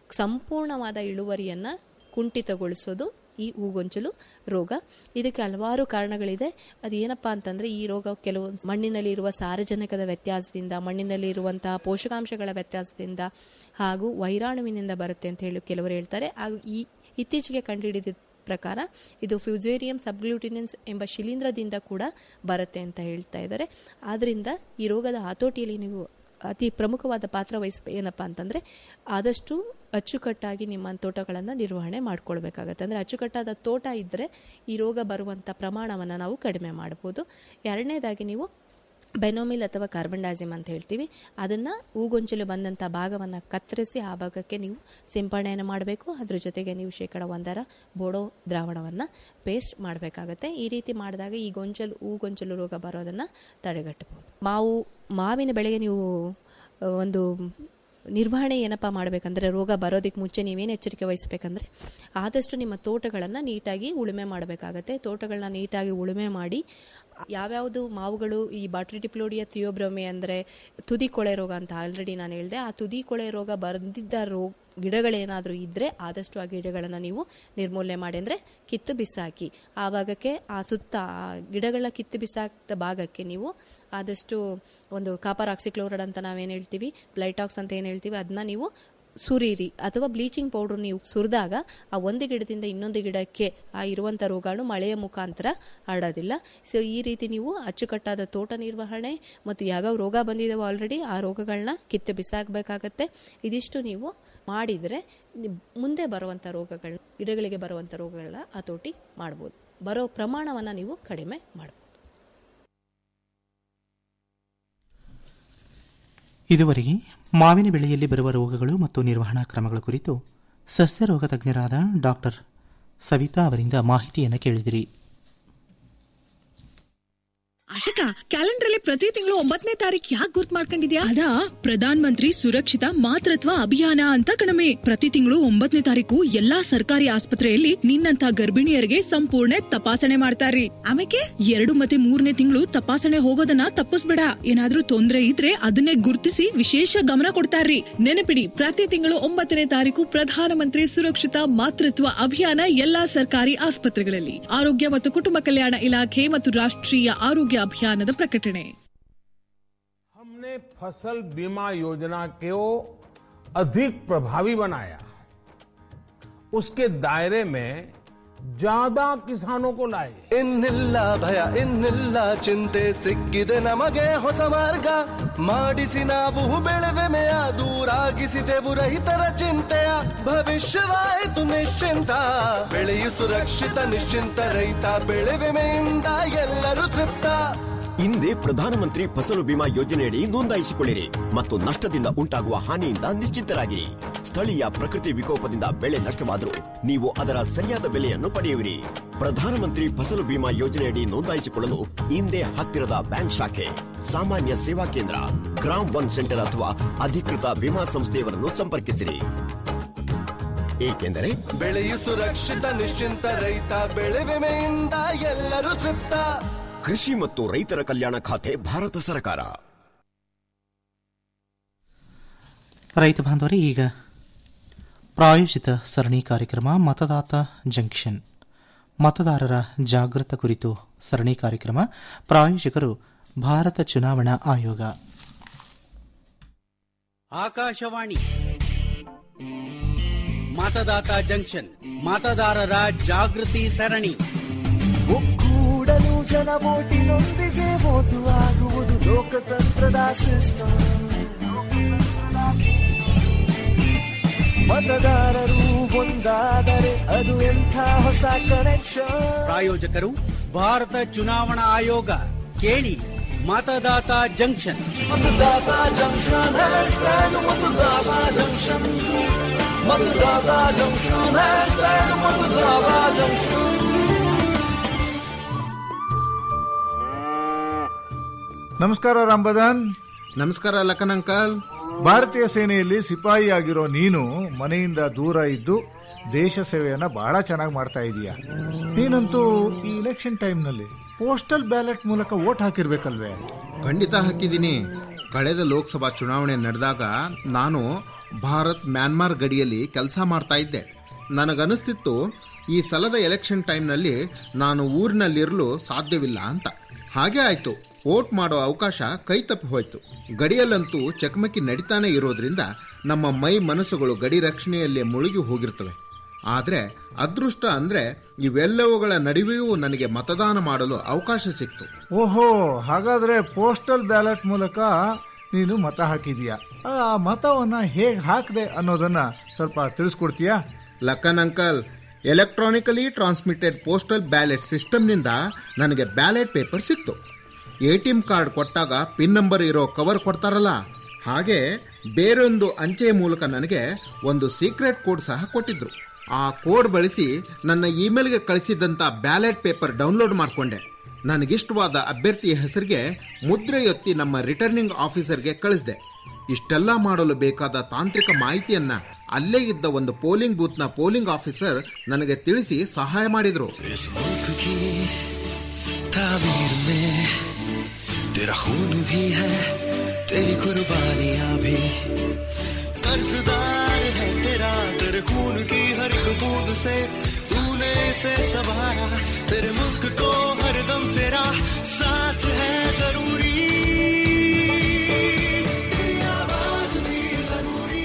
ಸಂಪೂರ್ಣವಾದ ಇಳುವರಿಯನ್ನ ಕುಂಠಿತಗೊಳಿಸೋದು ಈ ಹೂಗೊಂಚಲು ರೋಗ ಇದಕ್ಕೆ ಹಲವಾರು ಕಾರಣಗಳಿದೆ ಅದು ಏನಪ್ಪಾ ಅಂತಂದ್ರೆ ಈ ರೋಗ ಕೆಲವು ಮಣ್ಣಿನಲ್ಲಿ ಇರುವ ಸಾರಜನಕದ ವ್ಯತ್ಯಾಸದಿಂದ ಮಣ್ಣಿನಲ್ಲಿ ಇರುವಂತಹ ಪೋಷಕಾಂಶಗಳ ವ್ಯತ್ಯಾಸದಿಂದ ಹಾಗೂ ವೈರಾಣುವಿನಿಂದ ಬರುತ್ತೆ ಅಂತ ಹೇಳಿ ಕೆಲವರು ಹೇಳ್ತಾರೆ ಹಾಗೂ ಈ ಇತ್ತೀಚೆಗೆ ಕಂಡುಹಿಡಿದ ಪ್ರಕಾರ ಇದು ಫ್ಯೂಸೇರಿಯಂ ಸಬ್ಗ್ಲೂಟಿನೆನ್ಸ್ ಎಂಬ ಶಿಲೀಂಧ್ರದಿಂದ ಕೂಡ ಬರುತ್ತೆ ಅಂತ ಹೇಳ್ತಾ ಇದ್ದಾರೆ ಆದ್ರಿಂದ ಈ ರೋಗದ ಹತೋಟಿಯಲ್ಲಿ ನೀವು ಅತಿ ಪ್ರಮುಖವಾದ ಪಾತ್ರ ವಹಿಸ ಏನಪ್ಪಾ ಅಂತಂದ್ರೆ ಆದಷ್ಟು ಅಚ್ಚುಕಟ್ಟಾಗಿ ನಿಮ್ಮ ತೋಟಗಳನ್ನು ನಿರ್ವಹಣೆ ಮಾಡ್ಕೊಳ್ಬೇಕಾಗತ್ತೆ ಅಂದ್ರೆ ಅಚ್ಚುಕಟ್ಟಾದ ತೋಟ ಇದ್ದರೆ ಈ ರೋಗ ಬರುವಂಥ ಪ್ರಮಾಣವನ್ನು ನಾವು ಕಡಿಮೆ ಮಾಡ್ಬೋದು ಎರಡನೇದಾಗಿ ನೀವು ಬೆನೋಮಿಲ್ ಅಥವಾ ಕಾರ್ಬನ್ ಡೈಸಿಮ್ ಅಂತ ಹೇಳ್ತೀವಿ ಅದನ್ನು ಹೂಗೊಂಚಲು ಬಂದಂಥ ಭಾಗವನ್ನು ಕತ್ತರಿಸಿ ಆ ಭಾಗಕ್ಕೆ ನೀವು ಸಿಂಪಡಣೆಯನ್ನು ಮಾಡಬೇಕು ಅದ್ರ ಜೊತೆಗೆ ನೀವು ಶೇಕಡ ಒಂದರ ಬೋಡೋ ದ್ರಾವಣವನ್ನು ಪೇಸ್ಟ್ ಮಾಡಬೇಕಾಗತ್ತೆ ಈ ರೀತಿ ಮಾಡಿದಾಗ ಈ ಗೊಂಚಲು ಹೂಗೊಂಚಲು ರೋಗ ಬರೋದನ್ನು ತಡೆಗಟ್ಟಬಹುದು ಮಾವು ಮಾವಿನ ಬೆಳೆಗೆ ನೀವು ಆ, ಒಂದು ನಿರ್ವಹಣೆ ಏನಪ್ಪ ಮಾಡಬೇಕಂದ್ರೆ ರೋಗ ಬರೋದಕ್ಕೆ ಮುಂಚೆ ನೀವೇನು ಎಚ್ಚರಿಕೆ ವಹಿಸಬೇಕಂದ್ರೆ ಆದಷ್ಟು ನಿಮ್ಮ ತೋಟಗಳನ್ನು ನೀಟಾಗಿ ಉಳುಮೆ ಮಾಡಬೇಕಾಗತ್ತೆ ತೋಟಗಳನ್ನ ನೀಟಾಗಿ ಉಳುಮೆ ಮಾಡಿ ಯಾವ್ಯಾವುದು ಮಾವುಗಳು ಈ ಬಾಟ್ರಿಟಿಪ್ಲೋಡಿಯಾ ಥಿಯೋಬ್ರಮೆ ಅಂದರೆ ತುದಿ ಕೊಳೆ ರೋಗ ಅಂತ ಆಲ್ರೆಡಿ ನಾನು ಹೇಳಿದೆ ಆ ತುದಿ ಕೊಳೆ ರೋಗ ಬಂದಿದ್ದ ರೋಗ ಗಿಡಗಳೇನಾದರೂ ಇದ್ದರೆ ಆದಷ್ಟು ಆ ಗಿಡಗಳನ್ನು ನೀವು ನಿರ್ಮೂಲನೆ ಮಾಡಿ ಅಂದರೆ ಕಿತ್ತು ಬಿಸಾಕಿ ಆ ಭಾಗಕ್ಕೆ ಆ ಸುತ್ತ ಆ ಗಿಡಗಳ ಕಿತ್ತು ಬಿಸಾಕ್ದ ಭಾಗಕ್ಕೆ ನೀವು ಆದಷ್ಟು ಒಂದು ಕಾಪರ್ ಆಕ್ಸಿಕ್ಲೋರೈಡ್ ಅಂತ ನಾವೇನು ಹೇಳ್ತೀವಿ ಬ್ಲೈಟಾಕ್ಸ್ ಅಂತ ಏನು ಹೇಳ್ತೀವಿ ಅದನ್ನ ನೀವು ಸುರೀರಿ ಅಥವಾ ಬ್ಲೀಚಿಂಗ್ ಪೌಡರ್ ನೀವು ಸುರಿದಾಗ ಆ ಒಂದು ಗಿಡದಿಂದ ಇನ್ನೊಂದು ಗಿಡಕ್ಕೆ ಆ ಇರುವಂಥ ರೋಗಾಣು ಮಳೆಯ ಮುಖಾಂತರ ಹರಡೋದಿಲ್ಲ ಸೊ ಈ ರೀತಿ ನೀವು ಅಚ್ಚುಕಟ್ಟಾದ ತೋಟ ನಿರ್ವಹಣೆ ಮತ್ತು ಯಾವ್ಯಾವ ರೋಗ ಬಂದಿದಾವೋ ಆಲ್ರೆಡಿ ಆ ರೋಗಗಳನ್ನ ಕಿತ್ತು ಬಿಸಾಕಬೇಕಾಗತ್ತೆ ಇದಿಷ್ಟು ನೀವು ಮಾಡಿದರೆ ನಿ- ಮುಂದೆ ಬರುವಂಥ ರೋಗಗಳು ಗಿಡಗಳಿಗೆ ಬರುವಂಥ ರೋಗಗಳನ್ನ ಹತೋಟಿ ಮಾಡ್ಬೋದು ಬರೋ ಪ್ರಮಾಣವನ್ನು ನೀವು ಕಡಿಮೆ ಮಾಡ್ಬೋದು ಇದುವರೆಗೆ ಮಾವಿನ ಬೆಳೆಯಲ್ಲಿ ಬರುವ ರೋಗಗಳು ಮತ್ತು ನಿರ್ವಹಣಾ ಕ್ರಮಗಳ ಕುರಿತು ಸಸ್ಯ ರೋಗ ತಜ್ಞರಾದ ಡಾಕ್ಟರ್ ಸವಿತಾ ಅವರಿಂದ ಮಾಹಿತಿಯನ್ನು ಕೇಳಿದಿರಿ ಆಶಿಕಾ ಕ್ಯಾಲೆಂಡರ್ ಅಲ್ಲಿ ಪ್ರತಿ ತಿಂಗಳು ಒಂಬತ್ತನೇ ತಾರೀಕು ಯಾಕೆ ಗುರ್ತ್ ಮಾಡ್ಕೊಂಡಿದ್ಯಾ ಅದಾ ಪ್ರಧಾನ ಮಂತ್ರಿ ಸುರಕ್ಷಿತ ಮಾತೃತ್ವ ಅಭಿಯಾನ ಅಂತ ಕಣಮೆ ಪ್ರತಿ ತಿಂಗಳು ಒಂಬತ್ತನೇ ತಾರೀಕು ಎಲ್ಲಾ ಸರ್ಕಾರಿ ಆಸ್ಪತ್ರೆಯಲ್ಲಿ ನಿನ್ನಂತ ಗರ್ಭಿಣಿಯರಿಗೆ ಸಂಪೂರ್ಣ ತಪಾಸಣೆ ಮಾಡ್ತಾರ್ರಿ ಆಮೇಲೆ ಎರಡು ಮತ್ತೆ ಮೂರನೇ ತಿಂಗಳು ತಪಾಸಣೆ ಹೋಗೋದನ್ನ ತಪ್ಪಿಸ್ಬೇಡ ಏನಾದ್ರೂ ತೊಂದ್ರೆ ಇದ್ರೆ ಅದನ್ನೇ ಗುರ್ತಿಸಿ ವಿಶೇಷ ಗಮನ ಕೊಡ್ತಾರ್ರಿ ನೆನಪಿಡಿ ಪ್ರತಿ ತಿಂಗಳು ಒಂಬತ್ತನೇ ತಾರೀಕು ಪ್ರಧಾನಮಂತ್ರಿ ಸುರಕ್ಷಿತ ಮಾತೃತ್ವ ಅಭಿಯಾನ ಎಲ್ಲಾ ಸರ್ಕಾರಿ ಆಸ್ಪತ್ರೆಗಳಲ್ಲಿ ಆರೋಗ್ಯ ಮತ್ತು ಕುಟುಂಬ ಕಲ್ಯಾಣ ಇಲಾಖೆ ಮತ್ತು ರಾಷ್ಟ್ರೀಯ ಆರೋಗ್ಯ ಅಭಿಯಾನದ ಪ್ರಕಟಣೆ हमने फसल बीमा योजना को अधिक प्रभावी बनाया उसके दायरे में ज्यादा किसानों को लाए ಇನ್ನಿಲ್ಲ ಭಯ ಇನ್ನಿಲ್ಲ ಚಿಂತೆ ಸಿಕ್ಕಿದೆ ನಮಗೆ ಹೊಸ ಮಾರ್ಗ ಮಾಡಿಸಿ ನಾವು ಬೆಳೆವೆಮೆಯ ದೂರಾಗಿಸಿದೆವು ರೈತರ ಚಿಂತೆಯ ಭವಿಷ್ಯವಾಯಿತು ನಿಶ್ಚಿಂತ ಬೆಳೆಯು ಸುರಕ್ಷಿತ ನಿಶ್ಚಿಂತ ರೈತ ಬೆಳೆ ವಿಮೆಯಿಂದ ಎಲ್ಲರೂ ತೃಪ್ತ ಹಿಂದೆ ಪ್ರಧಾನಮಂತ್ರಿ ಫಸಲು ಬಿಮಾ ಯೋಜನೆಯಡಿ ನೋಂದಾಯಿಸಿಕೊಳ್ಳಿರಿ ಮತ್ತು ನಷ್ಟದಿಂದ ಉಂಟಾಗುವ ಹಾನಿಯಿಂದ ನಿಶ್ಚಿಂತರಾಗಿರಿ ಸ್ಥಳೀಯ ಪ್ರಕೃತಿ ವಿಕೋಪದಿಂದ ಬೆಳೆ ನಷ್ಟವಾದರೂ ನೀವು ಅದರ ಸರಿಯಾದ ಬೆಲೆಯನ್ನು ಪಡೆಯುವಿರಿ ಪ್ರಧಾನಮಂತ್ರಿ ಫಸಲು ಬಿಮಾ ಯೋಜನೆಯಡಿ ನೋಂದಾಯಿಸಿಕೊಳ್ಳಲು ಹಿಂದೆ ಹತ್ತಿರದ ಬ್ಯಾಂಕ್ ಶಾಖೆ ಸಾಮಾನ್ಯ ಸೇವಾ ಕೇಂದ್ರ ಗ್ರಾಮ್ ಒನ್ ಸೆಂಟರ್ ಅಥವಾ ಅಧಿಕೃತ ವಿಮಾ ಸಂಸ್ಥೆಯವರನ್ನು ಸಂಪರ್ಕಿಸಿರಿ ಏಕೆಂದರೆ ಬೆಳೆಯು ಸುರಕ್ಷಿತ ನಿಶ್ಚಿಂತ ರೈತ ಬೆಳೆ ವಿಮೆಯಿಂದ ಎಲ್ಲರೂ ತೃಪ್ತ ಕೃಷಿ ಮತ್ತು ರೈತರ ಕಲ್ಯಾಣ ಖಾತೆ ಭಾರತ ಸರ್ಕಾರ ರೈತ ಬಾಂಧವರೇ ಈಗ ಪ್ರಾಯೋಜಿತ ಸರಣಿ ಕಾರ್ಯಕ್ರಮ ಮತದಾತ ಜಂಕ್ಷನ್ ಮತದಾರರ ಜಾಗೃತ ಕುರಿತು ಸರಣಿ ಕಾರ್ಯಕ್ರಮ ಪ್ರಾಯೋಜಕರು ಭಾರತ ಚುನಾವಣಾ ಆಯೋಗ ಆಕಾಶವಾಣಿ ಮತದಾತ ಜಂಕ್ಷನ್ ಮತದಾರರ ಜಾಗೃತಿ ಸರಣಿ ಒಕ್ಕೂಡಲು ಜನ ಓಟಿನೊಂದಿಗೆ ಓಟು ಆಗುವುದು ಲೋಕತಂತ್ರದ ಸಿಸ್ಟಮ್ ಮತದಾರರು ಒಂದಾದರೆ ಅದು ಎಂಥ ಹೊಸ ಕನೆಕ್ಷನ್ ಪ್ರಾಯೋಜಕರು ಭಾರತ ಚುನಾವಣಾ ಆಯೋಗ ಕೇಳಿ ಮತದಾತ ಜಂಕ್ಷನ್ ಮತದಾತ ಜಂಕ್ಷನ್ ಹ್ಯಾಶ್ಟ್ಯಾಗ್ ಮತದಾತ ಜಂಕ್ಷನ್ ಮತದಾತ ಜಂಕ್ಷನ್ ಹ್ಯಾಶ್ಟ್ಯಾಗ್ ಮತದಾತ ಜಂಕ್ಷನ್ ನಮಸ್ಕಾರ ರಾಂಬದನ್ ನಮಸ್ಕಾರ ಲಖನ್ ಅಂಕಲ್ ಭಾರತೀಯ ಸೇನೆಯಲ್ಲಿ ಸಿಪಾಯಿ ಆಗಿರೋ ನೀನು ಮನೆಯಿಂದ ದೂರ ಇದ್ದು ದೇಶ ಸೇವೆಯನ್ನ ಬಹಳ ಚೆನ್ನಾಗಿ ಮಾಡ್ತಾ ಇದೀಯ ನೀನಂತೂ ಈ ಇಲೆಕ್ಷನ್ ಟೈಮ್ನಲ್ಲಿ ಪೋಸ್ಟಲ್ ಬ್ಯಾಲೆಟ್ ಮೂಲಕ ವೋಟ್ ಹಾಕಿರ್ಬೇಕಲ್ವೇ ಖಂಡಿತ ಹಾಕಿದ್ದೀನಿ ಕಳೆದ ಲೋಕಸಭಾ ಚುನಾವಣೆ ನಡೆದಾಗ ನಾನು ಭಾರತ್ ಮ್ಯಾನ್ಮಾರ್ ಗಡಿಯಲ್ಲಿ ಕೆಲಸ ಮಾಡ್ತಾ ಇದ್ದೆ ನನಗನಿಸ್ತಿತ್ತು ಈ ಸಲದ ಎಲೆಕ್ಷನ್ ಟೈಮ್ನಲ್ಲಿ ನಾನು ಊರಿನಲ್ಲಿರಲು ಸಾಧ್ಯವಿಲ್ಲ ಅಂತ ಹಾಗೆ ಆಯ್ತು ವೋಟ್ ಮಾಡೋ ಅವಕಾಶ ಕೈ ತಪ್ಪಿ ಹೋಯ್ತು ಗಡಿಯಲ್ಲಂತೂ ಚಕಮಕಿ ನಡೀತಾನೆ ಇರೋದ್ರಿಂದ ನಮ್ಮ ಮೈ ಮನಸ್ಸುಗಳು ಗಡಿ ರಕ್ಷಣೆಯಲ್ಲೇ ಮುಳುಗಿ ಹೋಗಿರ್ತವೆ ಆದರೆ ಅದೃಷ್ಟ ಅಂದ್ರೆ ಇವೆಲ್ಲವುಗಳ ನಡುವೆಯೂ ನನಗೆ ಮತದಾನ ಮಾಡಲು ಅವಕಾಶ ಸಿಕ್ತು ಓಹೋ ಹಾಗಾದ್ರೆ ಪೋಸ್ಟಲ್ ಬ್ಯಾಲೆಟ್ ಮೂಲಕ ನೀನು ಮತ ಹಾಕಿದೀಯಾ ಆ ಮತವನ್ನ ಹೇಗೆ ಹಾಕಿದೆ ಅನ್ನೋದನ್ನ ಸ್ವಲ್ಪ ತಿಳಿಸ್ಕೊಡ್ತೀಯಾ Lakkan uncle electronically transmitted postal ballot ಸಿಸ್ಟಮ್ನಿಂದ ನನಗೆ ಬ್ಯಾಲೆಟ್ ಪೇಪರ್ ಸಿಕ್ತು ಎ ಟಿ ಎಂ ಕಾರ್ಡ್ ಕೊಟ್ಟಾಗ ಪಿನ್ ನಂಬರ್ ಇರೋ ಕವರ್ ಕೊಡ್ತಾರಲ್ಲ ಹಾಗೆ ಬೇರೊಂದು ಅಂಚೆ ಮೂಲಕ ನನಗೆ ಒಂದು ಸೀಕ್ರೆಟ್ ಕೋಡ್ ಸಹ ಕೊಟ್ಟಿದ್ರು ಆ ಕೋಡ್ ಬಳಸಿ ನನ್ನ ಇಮೇಲ್ಗೆ ಕಳಿಸಿದಂಥ ಬ್ಯಾಲೆಟ್ ಪೇಪರ್ ಡೌನ್ಲೋಡ್ ಮಾಡಿಕೊಂಡೆ ನನಗಿಷ್ಟವಾದ ಅಭ್ಯರ್ಥಿಯ ಹೆಸರಿಗೆ ಮುದ್ರೆ ಎತ್ತಿ ನಮ್ಮ ರಿಟರ್ನಿಂಗ್ ಆಫೀಸರ್ಗೆ ಕಳಿಸಿದೆ ಇಷ್ಟೆಲ್ಲ ಮಾಡಲು ಬೇಕಾದ ತಾಂತ್ರಿಕ ಮಾಹಿತಿಯನ್ನ ಅಲ್ಲೇ ಇದ್ದ ಒಂದು ಪೋಲಿಂಗ್ ಬೂತ್ನ ಪೋಲಿಂಗ್ ಆಫೀಸರ್ ನನಗೆ ತಿಳಿಸಿ ಸಹಾಯ ಮಾಡಿದ್ರು इस मुल्क की तामीर में तेरा खून भी है तेरी कुर्बानियां भी कर्जदार है तेरा तेरे खून की हर एक बूंद से तूने इसे संभाला तेरे मुल्क को हरदम तेरा साथ है जरूरी तेरी आवाज भी जरूरी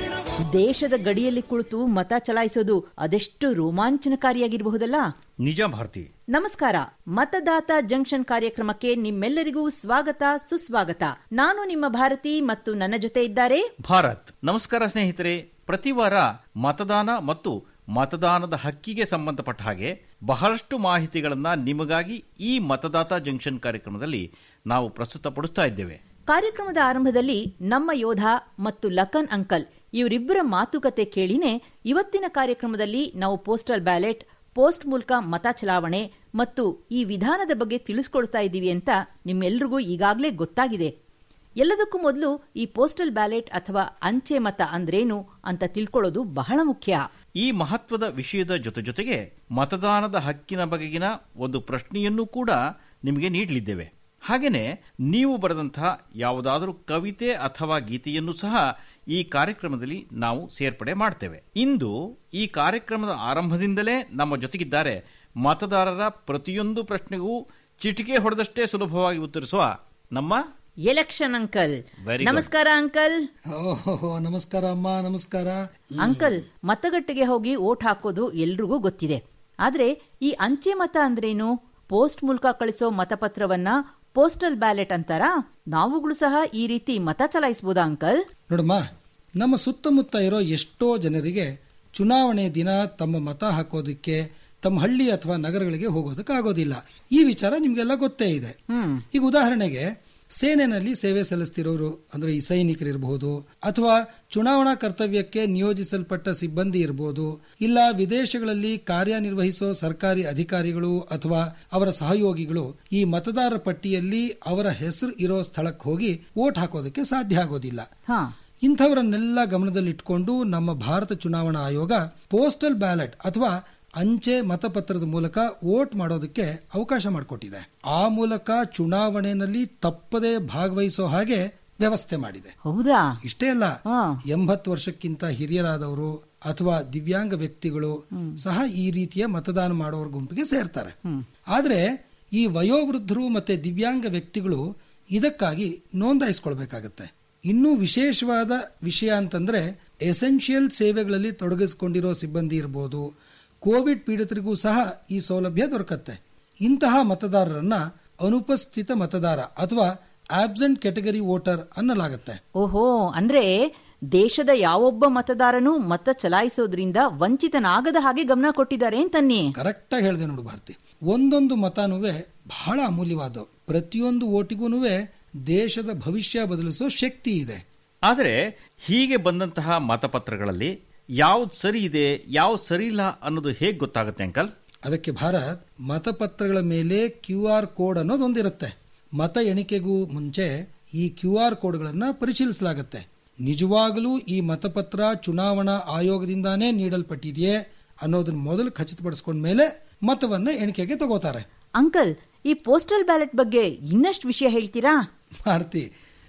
ದೇಶದ ಗಡಿಯಲ್ಲಿ ಕುಳಿತು ಮತ ಚಲಾಯಿಸೋದು ಅದೆಷ್ಟು ರೋಮಾಂಚನಕಾರಿಯಾಗಿರಬಹುದಲ್ಲ ನಿಜ ಭಾರತಿ ನಮಸ್ಕಾರ ಮತದಾತ ಜಂಕ್ಷನ್ ಕಾರ್ಯಕ್ರಮಕ್ಕೆ ನಿಮ್ಮೆಲ್ಲರಿಗೂ ಸ್ವಾಗತ ಸುಸ್ವಾಗತ ನಾನು ನಿಮ್ಮ ಭಾರತಿ ಮತ್ತು ನನ್ನ ಜೊತೆ ಇದ್ದಾರೆ ಭಾರತ್ ನಮಸ್ಕಾರ ಸ್ನೇಹಿತರೆ ಪ್ರತಿ ವಾರ ಮತದಾನ ಮತ್ತು ಮತದಾನದ ಹಕ್ಕಿಗೆ ಸಂಬಂಧಪಟ್ಟ ಹಾಗೆ ಬಹಳಷ್ಟು ಮಾಹಿತಿಗಳನ್ನ ನಿಮಗಾಗಿ ಈ ಮತದಾತ ಜಂಕ್ಷನ್ ಕಾರ್ಯಕ್ರಮದಲ್ಲಿ ನಾವು ಪ್ರಸ್ತುತಪಡಿಸ್ತಾ ಇದ್ದೇವೆ ಕಾರ್ಯಕ್ರಮದ ಆರಂಭದಲ್ಲಿ ನಮ್ಮ ಯೋಧ ಮತ್ತು ಲಖನ್ ಅಂಕಲ್ ಇವರಿಬ್ಬರ ಮಾತುಕತೆ ಕೇಳಿನೇ ಇವತ್ತಿನ ಕಾರ್ಯಕ್ರಮದಲ್ಲಿ ನಾವು ಪೋಸ್ಟಲ್ ಬ್ಯಾಲೆಟ್ ಪೋಸ್ಟ್ ಮೂಲಕ ಮತ ಚಲಾವಣೆ ಮತ್ತು ಈ ವಿಧಾನದ ಬಗ್ಗೆ ತಿಳಿಸ್ಕೊಡ್ತಾ ಇದ್ದೀವಿ ಅಂತ ನಿಮ್ಮೆಲ್ರಿಗೂ ಈಗಾಗಲೇ ಗೊತ್ತಾಗಿದೆ ಎಲ್ಲದಕ್ಕೂ ಮೊದಲು ಈ ಪೋಸ್ಟಲ್ ಬ್ಯಾಲೆಟ್ ಅಥವಾ ಅಂಚೆ ಮತ ಅಂದ್ರೇನು ಅಂತ ತಿಳ್ಕೊಳ್ಳೋದು ಬಹಳ ಮುಖ್ಯ ಈ ಮಹತ್ವದ ವಿಷಯದ ಜೊತೆ ಜೊತೆಗೆ ಮತದಾನದ ಹಕ್ಕಿನ ಬಗೆಗಿನ ಒಂದು ಪ್ರಶ್ನೆಯನ್ನೂ ಕೂಡ ನಿಮಗೆ ನೀಡಲಿದ್ದೇವೆ ಹಾಗೇನೆ ನೀವು ಬರೆದಂತಹ ಯಾವುದಾದರೂ ಕವಿತೆ ಅಥವಾ ಗೀತೆಯನ್ನು ಸಹ ಈ ಕಾರ್ಯಕ್ರಮದಲ್ಲಿ ನಾವು ಸೇರ್ಪಡೆ ಮಾಡ್ತೇವೆ ಇಂದು ಈ ಕಾರ್ಯಕ್ರಮದ ಆರಂಭದಿಂದಲೇ ನಮ್ಮ ಜೊತೆಗಿದ್ದಾರೆ ಮತದಾರರ ಪ್ರತಿಯೊಂದು ಪ್ರಶ್ನೆಗೂ ಚಿಟಿಕೆ ಹೊಡೆದಷ್ಟೇ ಸುಲಭವಾಗಿ ಉತ್ತರಿಸುವ ನಮ್ಮ ಎಲೆಕ್ಷನ್ ಅಂಕಲ್ Very good. ನಮಸ್ಕಾರ ಅಂಕಲ್ ಓಹೋ ನಮಸ್ಕಾರ ಅಮ್ಮ ನಮಸ್ಕಾರ ಅಂಕಲ್ ಮತಗಟ್ಟೆಗೆ ಹೋಗಿ ಓಟ್ ಹಾಕೋದು ಎಲ್ರಿಗೂ ಗೊತ್ತಿದೆ ಆದ್ರೆ ಈ ಅಂಚೆ ಮತ ಅಂದ್ರೇನು ಪೋಸ್ಟ್ ಮೂಲಕ ಕಳಿಸೋ ಮತಪತ್ರವನ್ನ ಪೋಸ್ಟಲ್ ಬ್ಯಾಲೆಟ್ ಅಂತಾರಾ ನಾವುಗಳು ಸಹ ಈ ರೀತಿ ಮತ ಚಲಾಯಿಸಬಹುದಾ ಅಂಕಲ್ ನೋಡಮ್ಮ ನಮ್ಮ ಸುತ್ತಮುತ್ತ ಇರೋ ಎಷ್ಟೋ ಜನರಿಗೆ ಚುನಾವಣೆ ದಿನ ತಮ್ಮ ಮತ ಹಾಕೋದಕ್ಕೆ ತಮ್ಮ ಹಳ್ಳಿ ಅಥವಾ ನಗರಗಳಿಗೆ ಹೋಗೋದಕ್ಕಾಗೋದಿಲ್ಲ ಈ ವಿಚಾರ ನಿಮ್ಗೆಲ್ಲ ಗೊತ್ತೇ ಇದೆ ಈಗ ಉದಾಹರಣೆಗೆ ಸೇನೆನಲ್ಲಿ ಸೇವೆ ಸಲ್ಲಿಸ್ತಿರೋರು ಅಂದ್ರೆ ಈ ಸೈನಿಕರಿರಬಹುದು ಅಥವಾ ಚುನಾವಣಾ ಕರ್ತವ್ಯಕ್ಕೆ ನಿಯೋಜಿಸಲ್ಪಟ್ಟ ಸಿಬ್ಬಂದಿ ಇರಬಹುದು ಇಲ್ಲ ವಿದೇಶಗಳಲ್ಲಿ ಕಾರ್ಯನಿರ್ವಹಿಸೋ ಸರ್ಕಾರಿ ಅಧಿಕಾರಿಗಳು ಅಥವಾ ಅವರ ಸಹಯೋಗಿಗಳು ಈ ಮತದಾರರ ಪಟ್ಟಿಯಲ್ಲಿ ಅವರ ಹೆಸರು ಇರೋ ಸ್ಥಳಕ್ಕೆ ಹೋಗಿ ವೋಟ್ ಹಾಕೋದಕ್ಕೆ ಸಾಧ್ಯ ಆಗೋದಿಲ್ಲ ಹಾ ಇಂಥವರನ್ನೆಲ್ಲ ಗಮನದಲ್ಲಿಟ್ಕೊಂಡು ನಮ್ಮ ಭಾರತ ಚುನಾವಣಾ ಆಯೋಗ ಪೋಸ್ಟಲ್ ಬ್ಯಾಲೆಟ್ ಅಥವಾ ಅಂಚೆ ಮತಪತ್ರದ ಮೂಲಕ ವೋಟ್ ಮಾಡೋದಕ್ಕೆ ಅವಕಾಶ ಮಾಡಿಕೊಟ್ಟಿದೆ ಆ ಮೂಲಕ ಚುನಾವಣೆಯಲ್ಲಿ ತಪ್ಪದೆ ಭಾಗವಹಿಸೋ ಹಾಗೆ ವ್ಯವಸ್ಥೆ ಮಾಡಿದೆ ಹೌದಾ ಇಷ್ಟೇ ಅಲ್ಲ ಎಂಬತ್ತು ವರ್ಷಕ್ಕಿಂತ ಹಿರಿಯರಾದವರು ಅಥವಾ ದಿವ್ಯಾಂಗ ವ್ಯಕ್ತಿಗಳು ಸಹ ಈ ರೀತಿಯ ಮತದಾನ ಮಾಡೋರ ಗುಂಪಿಗೆ ಸೇರ್ತಾರೆ ಆದ್ರೆ ಈ ವಯೋವೃದ್ಧರು ಮತ್ತೆ ದಿವ್ಯಾಂಗ ವ್ಯಕ್ತಿಗಳು ಇದಕ್ಕಾಗಿ ನೋಂದಾಯಿಸ್ಕೊಳ್ಬೇಕಾಗತ್ತೆ ಇನ್ನೂ ವಿಶೇಷವಾದ ವಿಷಯ ಅಂತಂದ್ರೆ ಎಸೆನ್ಷಿಯಲ್ ಸೇವೆಗಳಲ್ಲಿ ತೊಡಗಿಸಿಕೊಂಡಿರೋ ಸಿಬ್ಬಂದಿ ಇರಬಹುದು ಕೋವಿಡ್ ಪೀಡಿತರಿಗೂ ಸಹ ಈ ಸೌಲಭ್ಯ ದೊರಕತ್ತೆ ಇಂತಹ ಮತದಾರರನ್ನ ಅನುಪಸ್ಥಿತ ಮತದಾರ ಅಥವಾ ಆಬ್ಸೆಂಟ್ ಕೆಟಗರಿ ವೋಟರ್ ಅನ್ನಲಾಗತ್ತೆ ಓಹೋ ಅಂದ್ರೆ ದೇಶದ ಯಾವೊಬ್ಬ ಮತದಾರನೂ ಮತ ಚಲಾಯಿಸೋದ್ರಿಂದ ವಂಚಿತನಾಗದ ಹಾಗೆ ಗಮನ ಕೊಟ್ಟಿದ್ದಾರೆ ಅಂತನ್ನಿ ಕರೆಕ್ಟ್ ಆಗಿ ಹೇಳಿದೆ ನೋಡು ಭಾರತಿ ಒಂದೊಂದು ಮತನುವೆ ಬಹಳ ಅಮೂಲ್ಯವಾದವು ಪ್ರತಿಯೊಂದು ಓಟಿಗೂ ದೇಶದ ಭವಿಷ್ಯ ಬದಲಿಸೋ ಶಕ್ತಿ ಇದೆ ಆದರೆ ಹೀಗೆ ಬಂದಂತಹ ಮತಪತ್ರಗಳಲ್ಲಿ ಯಾವ್ದು ಸರಿ ಇದೆ ಯಾವ್ದು ಸರಿ ಇಲ್ಲ ಅನ್ನೋದು ಹೇಗೆ ಗೊತ್ತಾಗುತ್ತೆ ಅಂಕಲ್ ಅದಕ್ಕೆ ಭಾರತ್ ಮತಪತ್ರಗಳ ಮೇಲೆ ಕ್ಯೂ ಆರ್ ಕೋಡ್ ಅನ್ನೋದೊಂದಿರುತ್ತೆ ಮತ ಎಣಿಕೆಗೂ ಮುಂಚೆ ಈ ಕ್ಯೂ ಆರ್ ಕೋಡ್ಗಳನ್ನ ಪರಿಶೀಲಿಸಲಾಗುತ್ತೆ ನಿಜವಾಗಲೂ ಈ ಮತಪತ್ರ ಚುನಾವಣಾ ಆಯೋಗದಿಂದಾನೇ ನೀಡಲ್ಪಟ್ಟಿದೆಯೇ ಅನ್ನೋದನ್ನ ಮೊದಲು ಖಚಿತಪಡಿಸ್ಕೊಂಡ ಮೇಲೆ ಮತವನ್ನ ಎಣಿಕೆಗೆ ತಗೋತಾರೆ ಅಂಕಲ್ ಈ ಪೋಸ್ಟಲ್ ಬ್ಯಾಲೆಟ್ ಬಗ್ಗೆ ಇನ್ನಷ್ಟು ವಿಷಯ ಹೇಳ್ತೀರಾ ಭಾರತಿ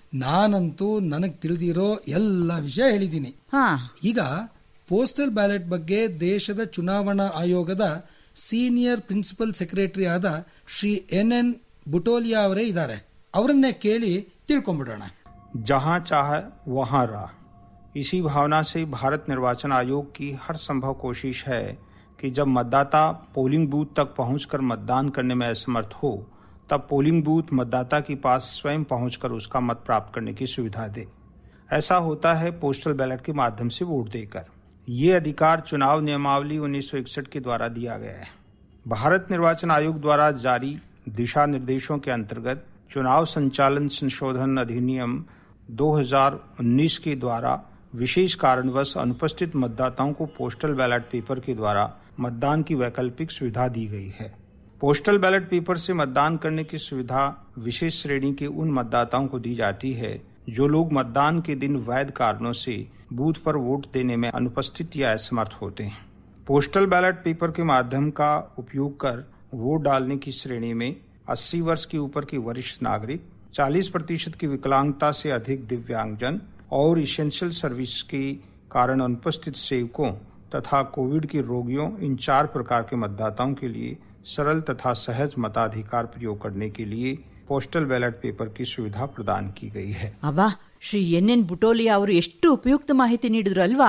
ನಾನಂತೂ ನನಗೆ ತಿಳಿದಿರೋ ಎಲ್ಲ ವಿಷಯ ಹೇಳಿದ್ದೀನಿ ಹಾ ಈಗ ಪೋಸ್ಟಲ್ ಬ್ಯಾಲೆಟ್ ಬಗ್ಗೆ ದೇಶದ ಚುನಾವಣಾ ಆಯೋಗದ ಸೀನಿಯರ್ ಪ್ರಿನ್ಸಿಪಲ್ ಸೆಕ್ರೆಟರಿ ಆದ ಶ್ರೀ ಎನ್ ಎನ್ ಬುಟೋಲಿಯಾ ಅವರೇ ಇದ್ದಾರೆ ಅವರನ್ನೇ ಕೇಳಿ ತಿಳ್ಕೊಂಬಿಡೋಣ जहां चाहे वहां राह इसी भावना से भारत निर्वाचन आयोग की हर संभव कोशिश है कि जब मतदाता पोलिंग बूथ तक पहुंचकर मतदान करने में असमर्थ हो तब पोलिंग बूथ मतदाता के पास स्वयं पहुंचकर उसका मत प्राप्त करने की सुविधा दे ऐसा होता है पोस्टल बैलेट के माध्यम से वोट देकर ये अधिकार चुनाव नियमावली 1961 के द्वारा दिया गया है भारत निर्वाचन आयोग द्वारा जारी दिशा निर्देशों के अंतर्गत चुनाव संचालन संशोधन अधिनियम 2019 के द्वारा विशेष कारणवश अनुपस्थित मतदाताओं को पोस्टल बैलेट पेपर के द्वारा मतदान की वैकल्पिक सुविधा दी गई है पोस्टल बैलेट पेपर से मतदान करने की सुविधा विशेष श्रेणी के उन मतदाताओं को दी जाती है जो लोग मतदान के दिन वैध कारणों से बूथ पर वोट देने में अनुपस्थित या असमर्थ होते हैं पोस्टल बैलेट पेपर के माध्यम का उपयोग कर वोट डालने की श्रेणी में 80 वर्ष के ऊपर के वरिष्ठ नागरिक 40 प्रतिशत की विकलांगता से अधिक दिव्यांगजन और इसेंशियल सर्विस के कारण अनुपस्थित सेवकों तथा कोविड के रोगियों इन चार प्रकार के मतदाताओं के लिए सरल तथा सहज मताधिकार प्रयोग करने के लिए पोस्टल बैलेट पेपर की सुविधा प्रदान की गई है ಅಬ್ಬಾ ಶ್ರೀ ಎನ್ ಎನ್ ಬುಟೋಲಿಯಾ ಅವರು ಎಷ್ಟು ಉಪಯುಕ್ತ ಮಾಹಿತಿ ನೀಡಿದ್ರು ಅಲ್ವಾ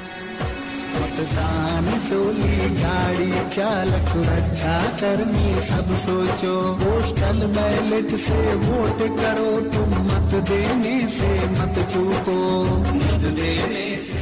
मतदान टोली गाड़ी चालक रक्षा कर्मी सब सोचो पोस्टल बैलेट से वोट करो तुम मत देने से मत चूको मत देने से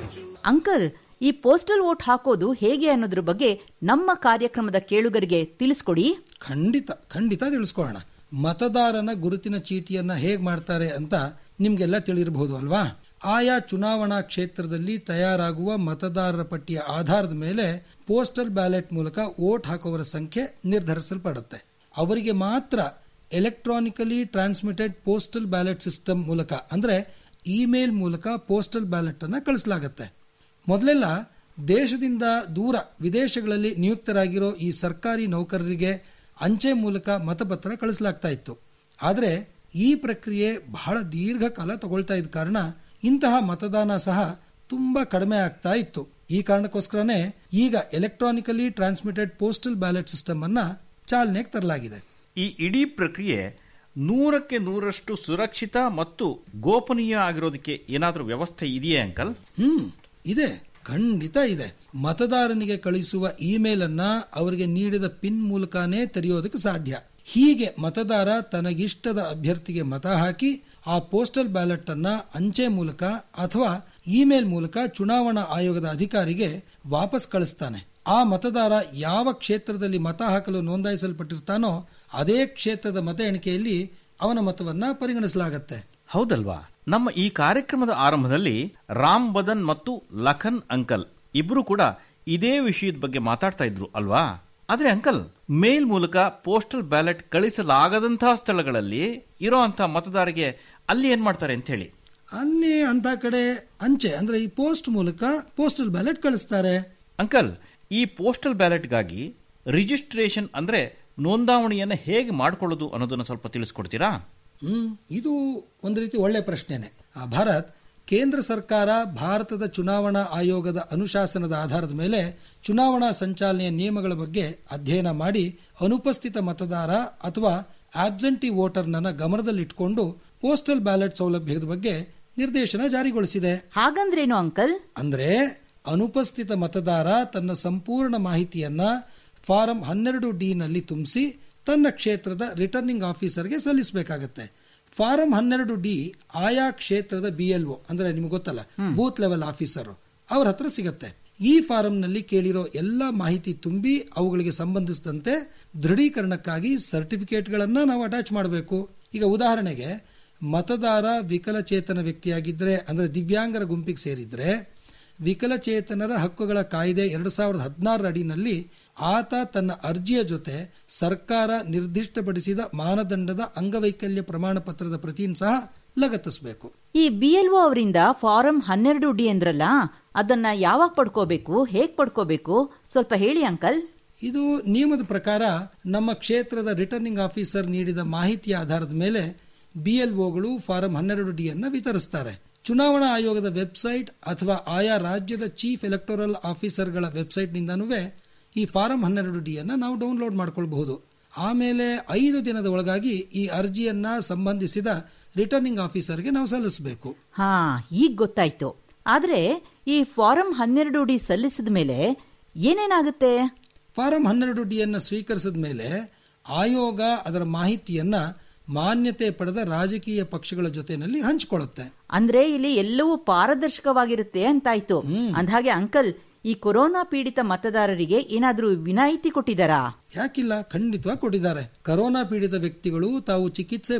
ಅಂಕಲ್ ಈ ಪೋಸ್ಟಲ್ ವೋಟ್ ಹಾಕೋದು ಹೇಗೆ ಅನ್ನೋದ್ರ ಬಗ್ಗೆ ನಮ್ಮ ಕಾರ್ಯಕ್ರಮದ ಕೇಳುಗರಿಗೆ ತಿಳಿಸ್ಕೊಡಿ ಖಂಡಿತ ಖಂಡಿತ ತಿಳಿಸ್ಕೊಳ್ಳೋಣ ಮತದಾರನ ಗುರುತಿನ ಚೀಟಿಯನ್ನ ಹೇಗ್ ಮಾಡ್ತಾರೆ ಅಂತ ನಿಮ್ಗೆಲ್ಲ ತಿಳಿರಬಹುದು ಅಲ್ವಾ ಆಯಾ ಚುನಾವಣಾ ಕ್ಷೇತ್ರದಲ್ಲಿ ತಯಾರಾಗುವ ಮತದಾರರ ಪಟ್ಟಿಯ ಆಧಾರದ ಮೇಲೆ ಪೋಸ್ಟಲ್ ಬ್ಯಾಲೆಟ್ ಮೂಲಕ ವೋಟ್ ಹಾಕುವವರ ಸಂಖ್ಯೆ ನಿರ್ಧರಿಸಲ್ಪಡುತ್ತೆ ಅವರಿಗೆ ಮಾತ್ರ electronically transmitted postal ballot system ಮೂಲಕ ಅಂದ್ರೆ ಇಮೇಲ್ ಮೂಲಕ ಪೋಸ್ಟಲ್ ಬ್ಯಾಲೆಟ್ ಅನ್ನ ಕಳಿಸಲಾಗುತ್ತೆ ಮೊದಲೆಲ್ಲ ದೇಶದಿಂದ ದೂರ ವಿದೇಶಗಳಲ್ಲಿ ನಿಯುಕ್ತರಾಗಿರೋ ಈ ಸರ್ಕಾರಿ ನೌಕರರಿಗೆ ಅಂಚೆ ಮೂಲಕ ಮತಪತ್ರ ಕಳಿಸಲಾಗ್ತಾ ಇತ್ತು ಆದರೆ ಈ ಪ್ರಕ್ರಿಯೆ ಬಹಳ ದೀರ್ಘಕಾಲ ತಗೊಳ್ತಾ ಇದ್ದ ಕಾರಣ ಇಂತಹ ಮತದಾನ ಸಹ ತುಂಬಾ ಕಡಿಮೆ ಆಗ್ತಾ ಇತ್ತು ಈ ಕಾರಣಕ್ಕೋಸ್ಕರನೇ ಈಗ electronically transmitted postal ballot system ಅನ್ನ ಚಾಲನೆಗೆ ತರಲಾಗಿದೆ ಈ ಇಡೀ ಪ್ರಕ್ರಿಯೆ ನೂರಕ್ಕೆ ನೂರಷ್ಟು ಸುರಕ್ಷಿತ ಮತ್ತು ಗೋಪನೀಯ ಆಗಿರೋದಕ್ಕೆ ಏನಾದರೂ ವ್ಯವಸ್ಥೆ ಇದೆಯೇ ಅಂಕಲ್ ಹ್ಮ್ ಇದೆ ಖಂಡಿತ ಇದೆ ಮತದಾರನಿಗೆ ಕಳಿಸುವ ಇಮೇಲ್ ಅನ್ನ ಅವರಿಗೆ ನೀಡಿದ ಪಿನ್ ಮೂಲಕನೇ ತೆರೆಯೋದಕ್ಕೆ ಸಾಧ್ಯ ಹೀಗೆ ಮತದಾರ ತನಗಿಷ್ಟದ ಅಭ್ಯರ್ಥಿಗೆ ಮತ ಹಾಕಿ ಆ ಪೋಸ್ಟಲ್ ಬ್ಯಾಲೆಟ್ ಅನ್ನ ಅಂಚೆ ಮೂಲಕ ಅಥವಾ ಇಮೇಲ್ ಮೂಲಕ ಚುನಾವಣಾ ಆಯೋಗದ ಅಧಿಕಾರಿಗೆ ವಾಪಸ್ ಕಳಿಸ್ತಾನೆ ಆ ಮತದಾರ ಯಾವ ಕ್ಷೇತ್ರದಲ್ಲಿ ಮತ ಹಾಕಲು ನೋಂದಾಯಿಸಲ್ಪಟ್ಟಿರ್ತಾನೋ ಅದೇ ಕ್ಷೇತ್ರದ ಮತ ಎಣಿಕೆಯಲ್ಲಿ ಅವನ ಮತವನ್ನ ಪರಿಗಣಿಸಲಾಗತ್ತೆ ಹೌದಲ್ವಾ ನಮ್ಮ ಈ ಕಾರ್ಯಕ್ರಮದ ಆರಂಭದಲ್ಲಿ ರಾಮ್ ಬದನ್ ಮತ್ತು ಲಖನ್ ಅಂಕಲ್ ಇಬ್ರು ಕೂಡ ಇದೇ ವಿಷಯದ ಬಗ್ಗೆ ಮಾತಾಡ್ತಾ ಇದ್ರು ಅಲ್ವಾ ಆದ್ರೆ ಅಂಕಲ್ ಮೇಲ್ ಮೂಲಕ ಪೋಸ್ಟಲ್ ಬ್ಯಾಲೆಟ್ ಕಳಿಸಲಾಗದಂತಹ ಸ್ಥಳಗಳಲ್ಲಿ ಇರೋಂತಹ ಮತದಾರರಿಗೆ ಅಲ್ಲಿ ಏನ್ ಮಾಡ್ತಾರೆ ಅಂತ ಹೇಳಿ ಅಲ್ಲಿ ಅಂತ ಕಡೆ ಅಂಚೆ ಅಂದ್ರೆ ಈ ಪೋಸ್ಟ್ ಮೂಲಕ ಪೋಸ್ಟಲ್ ಬ್ಯಾಲೆಟ್ ಕಳಿಸ್ತಾರೆ ಅಂಕಲ್ ಈ ಪೋಸ್ಟಲ್ ಬ್ಯಾಲೆಟ್ಗಾಗಿ ರಿಜಿಸ್ಟ್ರೇಷನ್ ಅಂದ್ರೆ ನೋಂದಾವಣಿಯನ್ನ ಹೇಗೆ ಮಾಡ್ಕೊಳ್ಳೋದು ಅನ್ನೋದನ್ನ ಸ್ವಲ್ಪ ತಿಳಿಸ್ಕೊಡ್ತೀರಾ ಹ್ಮ್ ಇದು ಒಂದು ರೀತಿ ಒಳ್ಳೆ ಪ್ರಶ್ನೆನೆ ಆ ಭಾರತ್ ಕೇಂದ್ರ ಸರ್ಕಾರ ಭಾರತದ ಚುನಾವಣಾ ಆಯೋಗದ ಅನುಶಾಸನದ ಆಧಾರದ ಮೇಲೆ ಚುನಾವಣಾ ಸಂಚಾಲನೆಯ ನಿಯಮಗಳ ಬಗ್ಗೆ ಅಧ್ಯಯನ ಮಾಡಿ ಅನುಪಸ್ಥಿತ ಮತದಾರ ಅಥವಾ ಆಬ್ಸೆಂಟಿ ವೋಟರ್ನ ಗಮನದಲ್ಲಿಟ್ಟುಕೊಂಡು ಪೋಸ್ಟಲ್ ಬ್ಯಾಲೆಟ್ ಸೌಲಭ್ಯದ ಬಗ್ಗೆ ನಿರ್ದೇಶನ ಜಾರಿಗೊಳಿಸಿದೆ ಹಾಗಂದ್ರೇನು ಅಂಕಲ್ ಅಂದ್ರೆ ಅನುಪಸ್ಥಿತ ಮತದಾರ ತನ್ನ ಸಂಪೂರ್ಣ ಮಾಹಿತಿಯನ್ನ ಫಾರಂ ಹನ್ನೆರಡು ಡಿ ನಲ್ಲಿ ತುಂಬಿಸಿ ತನ್ನ ಕ್ಷೇತ್ರದ ರಿಟರ್ನಿಂಗ್ ಆಫೀಸರ್ಗೆ ಸಲ್ಲಿಸಬೇಕಾಗತ್ತೆ ಫಾರಂ ಹನ್ನೆರಡು ಡಿ ಆಯಾ ಕ್ಷೇತ್ರದ ಬಿಎಲ್ಒ ಅಂದ್ರೆ ನಿಮ್ಗೆ ಗೊತ್ತಲ್ಲ ಬೂತ್ ಲೆವೆಲ್ ಆಫೀಸರ್ ಅವ್ರ ಹತ್ರ ಸಿಗತ್ತೆ ಈ ಫಾರಂನಲ್ಲಿ ಕೇಳಿರೋ ಎಲ್ಲ ಮಾಹಿತಿ ತುಂಬಿ ಅವುಗಳಿಗೆ ಸಂಬಂಧಿಸಿದಂತೆ ದೃಢೀಕರಣಕ್ಕಾಗಿ ಸರ್ಟಿಫಿಕೇಟ್ಗಳನ್ನ ನಾವು ಅಟ್ಯಾಚ್ ಮಾಡಬೇಕು ಈಗ ಉದಾಹರಣೆಗೆ ಮತದಾರ ವಿಕಲಚೇತನ ವ್ಯಕ್ತಿಯಾಗಿದ್ರೆ ಅಂದ್ರೆ ದಿವ್ಯಾಂಗರ ಗುಂಪಿಗೆ ಸೇರಿದ್ರೆ ವಿಕಲಚೇತನರ ಹಕ್ಕುಗಳ ಕಾಯ್ದೆ ಎರಡು ಸಾವಿರದ ಹದಿನಾರರ ಅಡಿನಲ್ಲಿ ಆತ ತನ್ನ ಅರ್ಜಿಯ ಜೊತೆ ಸರ್ಕಾರ ನಿರ್ದಿಷ್ಟಪಡಿಸಿದ ಮಾನದಂಡದ ಅಂಗವೈಕಲ್ಯ ಪ್ರಮಾಣ ಪತ್ರದ ಪ್ರತಿಯನ್ನು ಸಹ ಲಗತ್ತಿಸಬೇಕು ಈ ಬಿಎಲ್ಒ ಅವರಿಂದ ಫಾರಂ ಹನ್ನೆರಡು ಡಿ ಅಂದ್ರಲ್ಲ ಅದನ್ನ ಯಾವಾಗ ಪಡ್ಕೋಬೇಕು ಹೇಗ್ ಪಡ್ಕೋಬೇಕು ಸ್ವಲ್ಪ ಹೇಳಿ ಅಂಕಲ್ ಇದು ನಿಯಮದ ಪ್ರಕಾರ ನಮ್ಮ ಕ್ಷೇತ್ರದ ರಿಟರ್ನಿಂಗ್ ಆಫೀಸರ್ ನೀಡಿದ ಮಾಹಿತಿಯ ಆಧಾರದ ಮೇಲೆ ಬಿಎಲ್ಒಗಳು ಫಾರಂ ಹನ್ನೆರಡು ಡಿ ಅನ್ನ ವಿತರಿಸ್ತಾರೆ ಚುನಾವಣಾ ಆಯೋಗದ ವೆಬ್ಸೈಟ್ ಅಥವಾ ಆಯಾ ರಾಜ್ಯದ ಚೀಫ್ ಎಲೆಕ್ಟೋರಲ್ ಆಫೀಸರ್ಗಳ ವೆಬ್ಸೈಟ್ನಿಂದನೂ ಈ ಫಾರಂ ಹನ್ನೆರಡು ಡಿ ಅನ್ನ ನಾವು ಡೌನ್ಲೋಡ್ ಮಾಡ್ಕೊಳ್ಬಹುದು ಆಮೇಲೆ ಐದು ದಿನದ ಒಳಗಾಗಿ ಈ ಅರ್ಜಿಯನ್ನ ಸಂಬಂಧಿಸಿದ ರಿಟರ್ನಿಂಗ್ ಆಫೀಸರ್ಗೆ ನಾವು ಸಲ್ಲಿಸಬೇಕು ಹಾ ಈಗ ಗೊತ್ತಾಯ್ತು ಆದ್ರೆ ಈ ಫಾರಂ ಹನ್ನೆರಡು ಡಿ ಸಲ್ಲಿಸಿದ ಮೇಲೆ ಏನೇನಾಗುತ್ತೆ ಫಾರಂ ಹನ್ನೆರಡು ಡಿ ಅನ್ನ ಸ್ವೀಕರಿಸಿದ ಮೇಲೆ ಆಯೋಗ ಅದರ ಮಾಹಿತಿಯನ್ನ ಮಾನ್ಯತೆ ಪಡೆದ ರಾಜಕೀಯ ಪಕ್ಷಗಳ ಜೊತೆನಲ್ಲಿ ಹಂಚಿಕೊಳ್ಳುತ್ತೆ ಅಂದ್ರೆ ಇಲ್ಲಿ ಎಲ್ಲವೂ ಪಾರದರ್ಶಕವಾಗಿರುತ್ತೆ ಅಂತಾಯ್ತು ಅಂದ್ಹಾಗೆ ಅಂಕಲ್ ಈ ಕೊರೋನಾ ಪೀಡಿತ ಮತದಾರರಿಗೆ ಏನಾದ್ರೂ ವಿನಾಯಿತಿ ಕೊಟ್ಟಿದ್ದಾರಾ ಯಾಕಿಲ್ಲ ಖಂಡಿತವಾಗಿ ಕೊಟ್ಟಿದ್ದಾರೆ ಕರೋನಾ ಪೀಡಿತ ವ್ಯಕ್ತಿಗಳು ತಾವು ಚಿಕಿತ್ಸೆ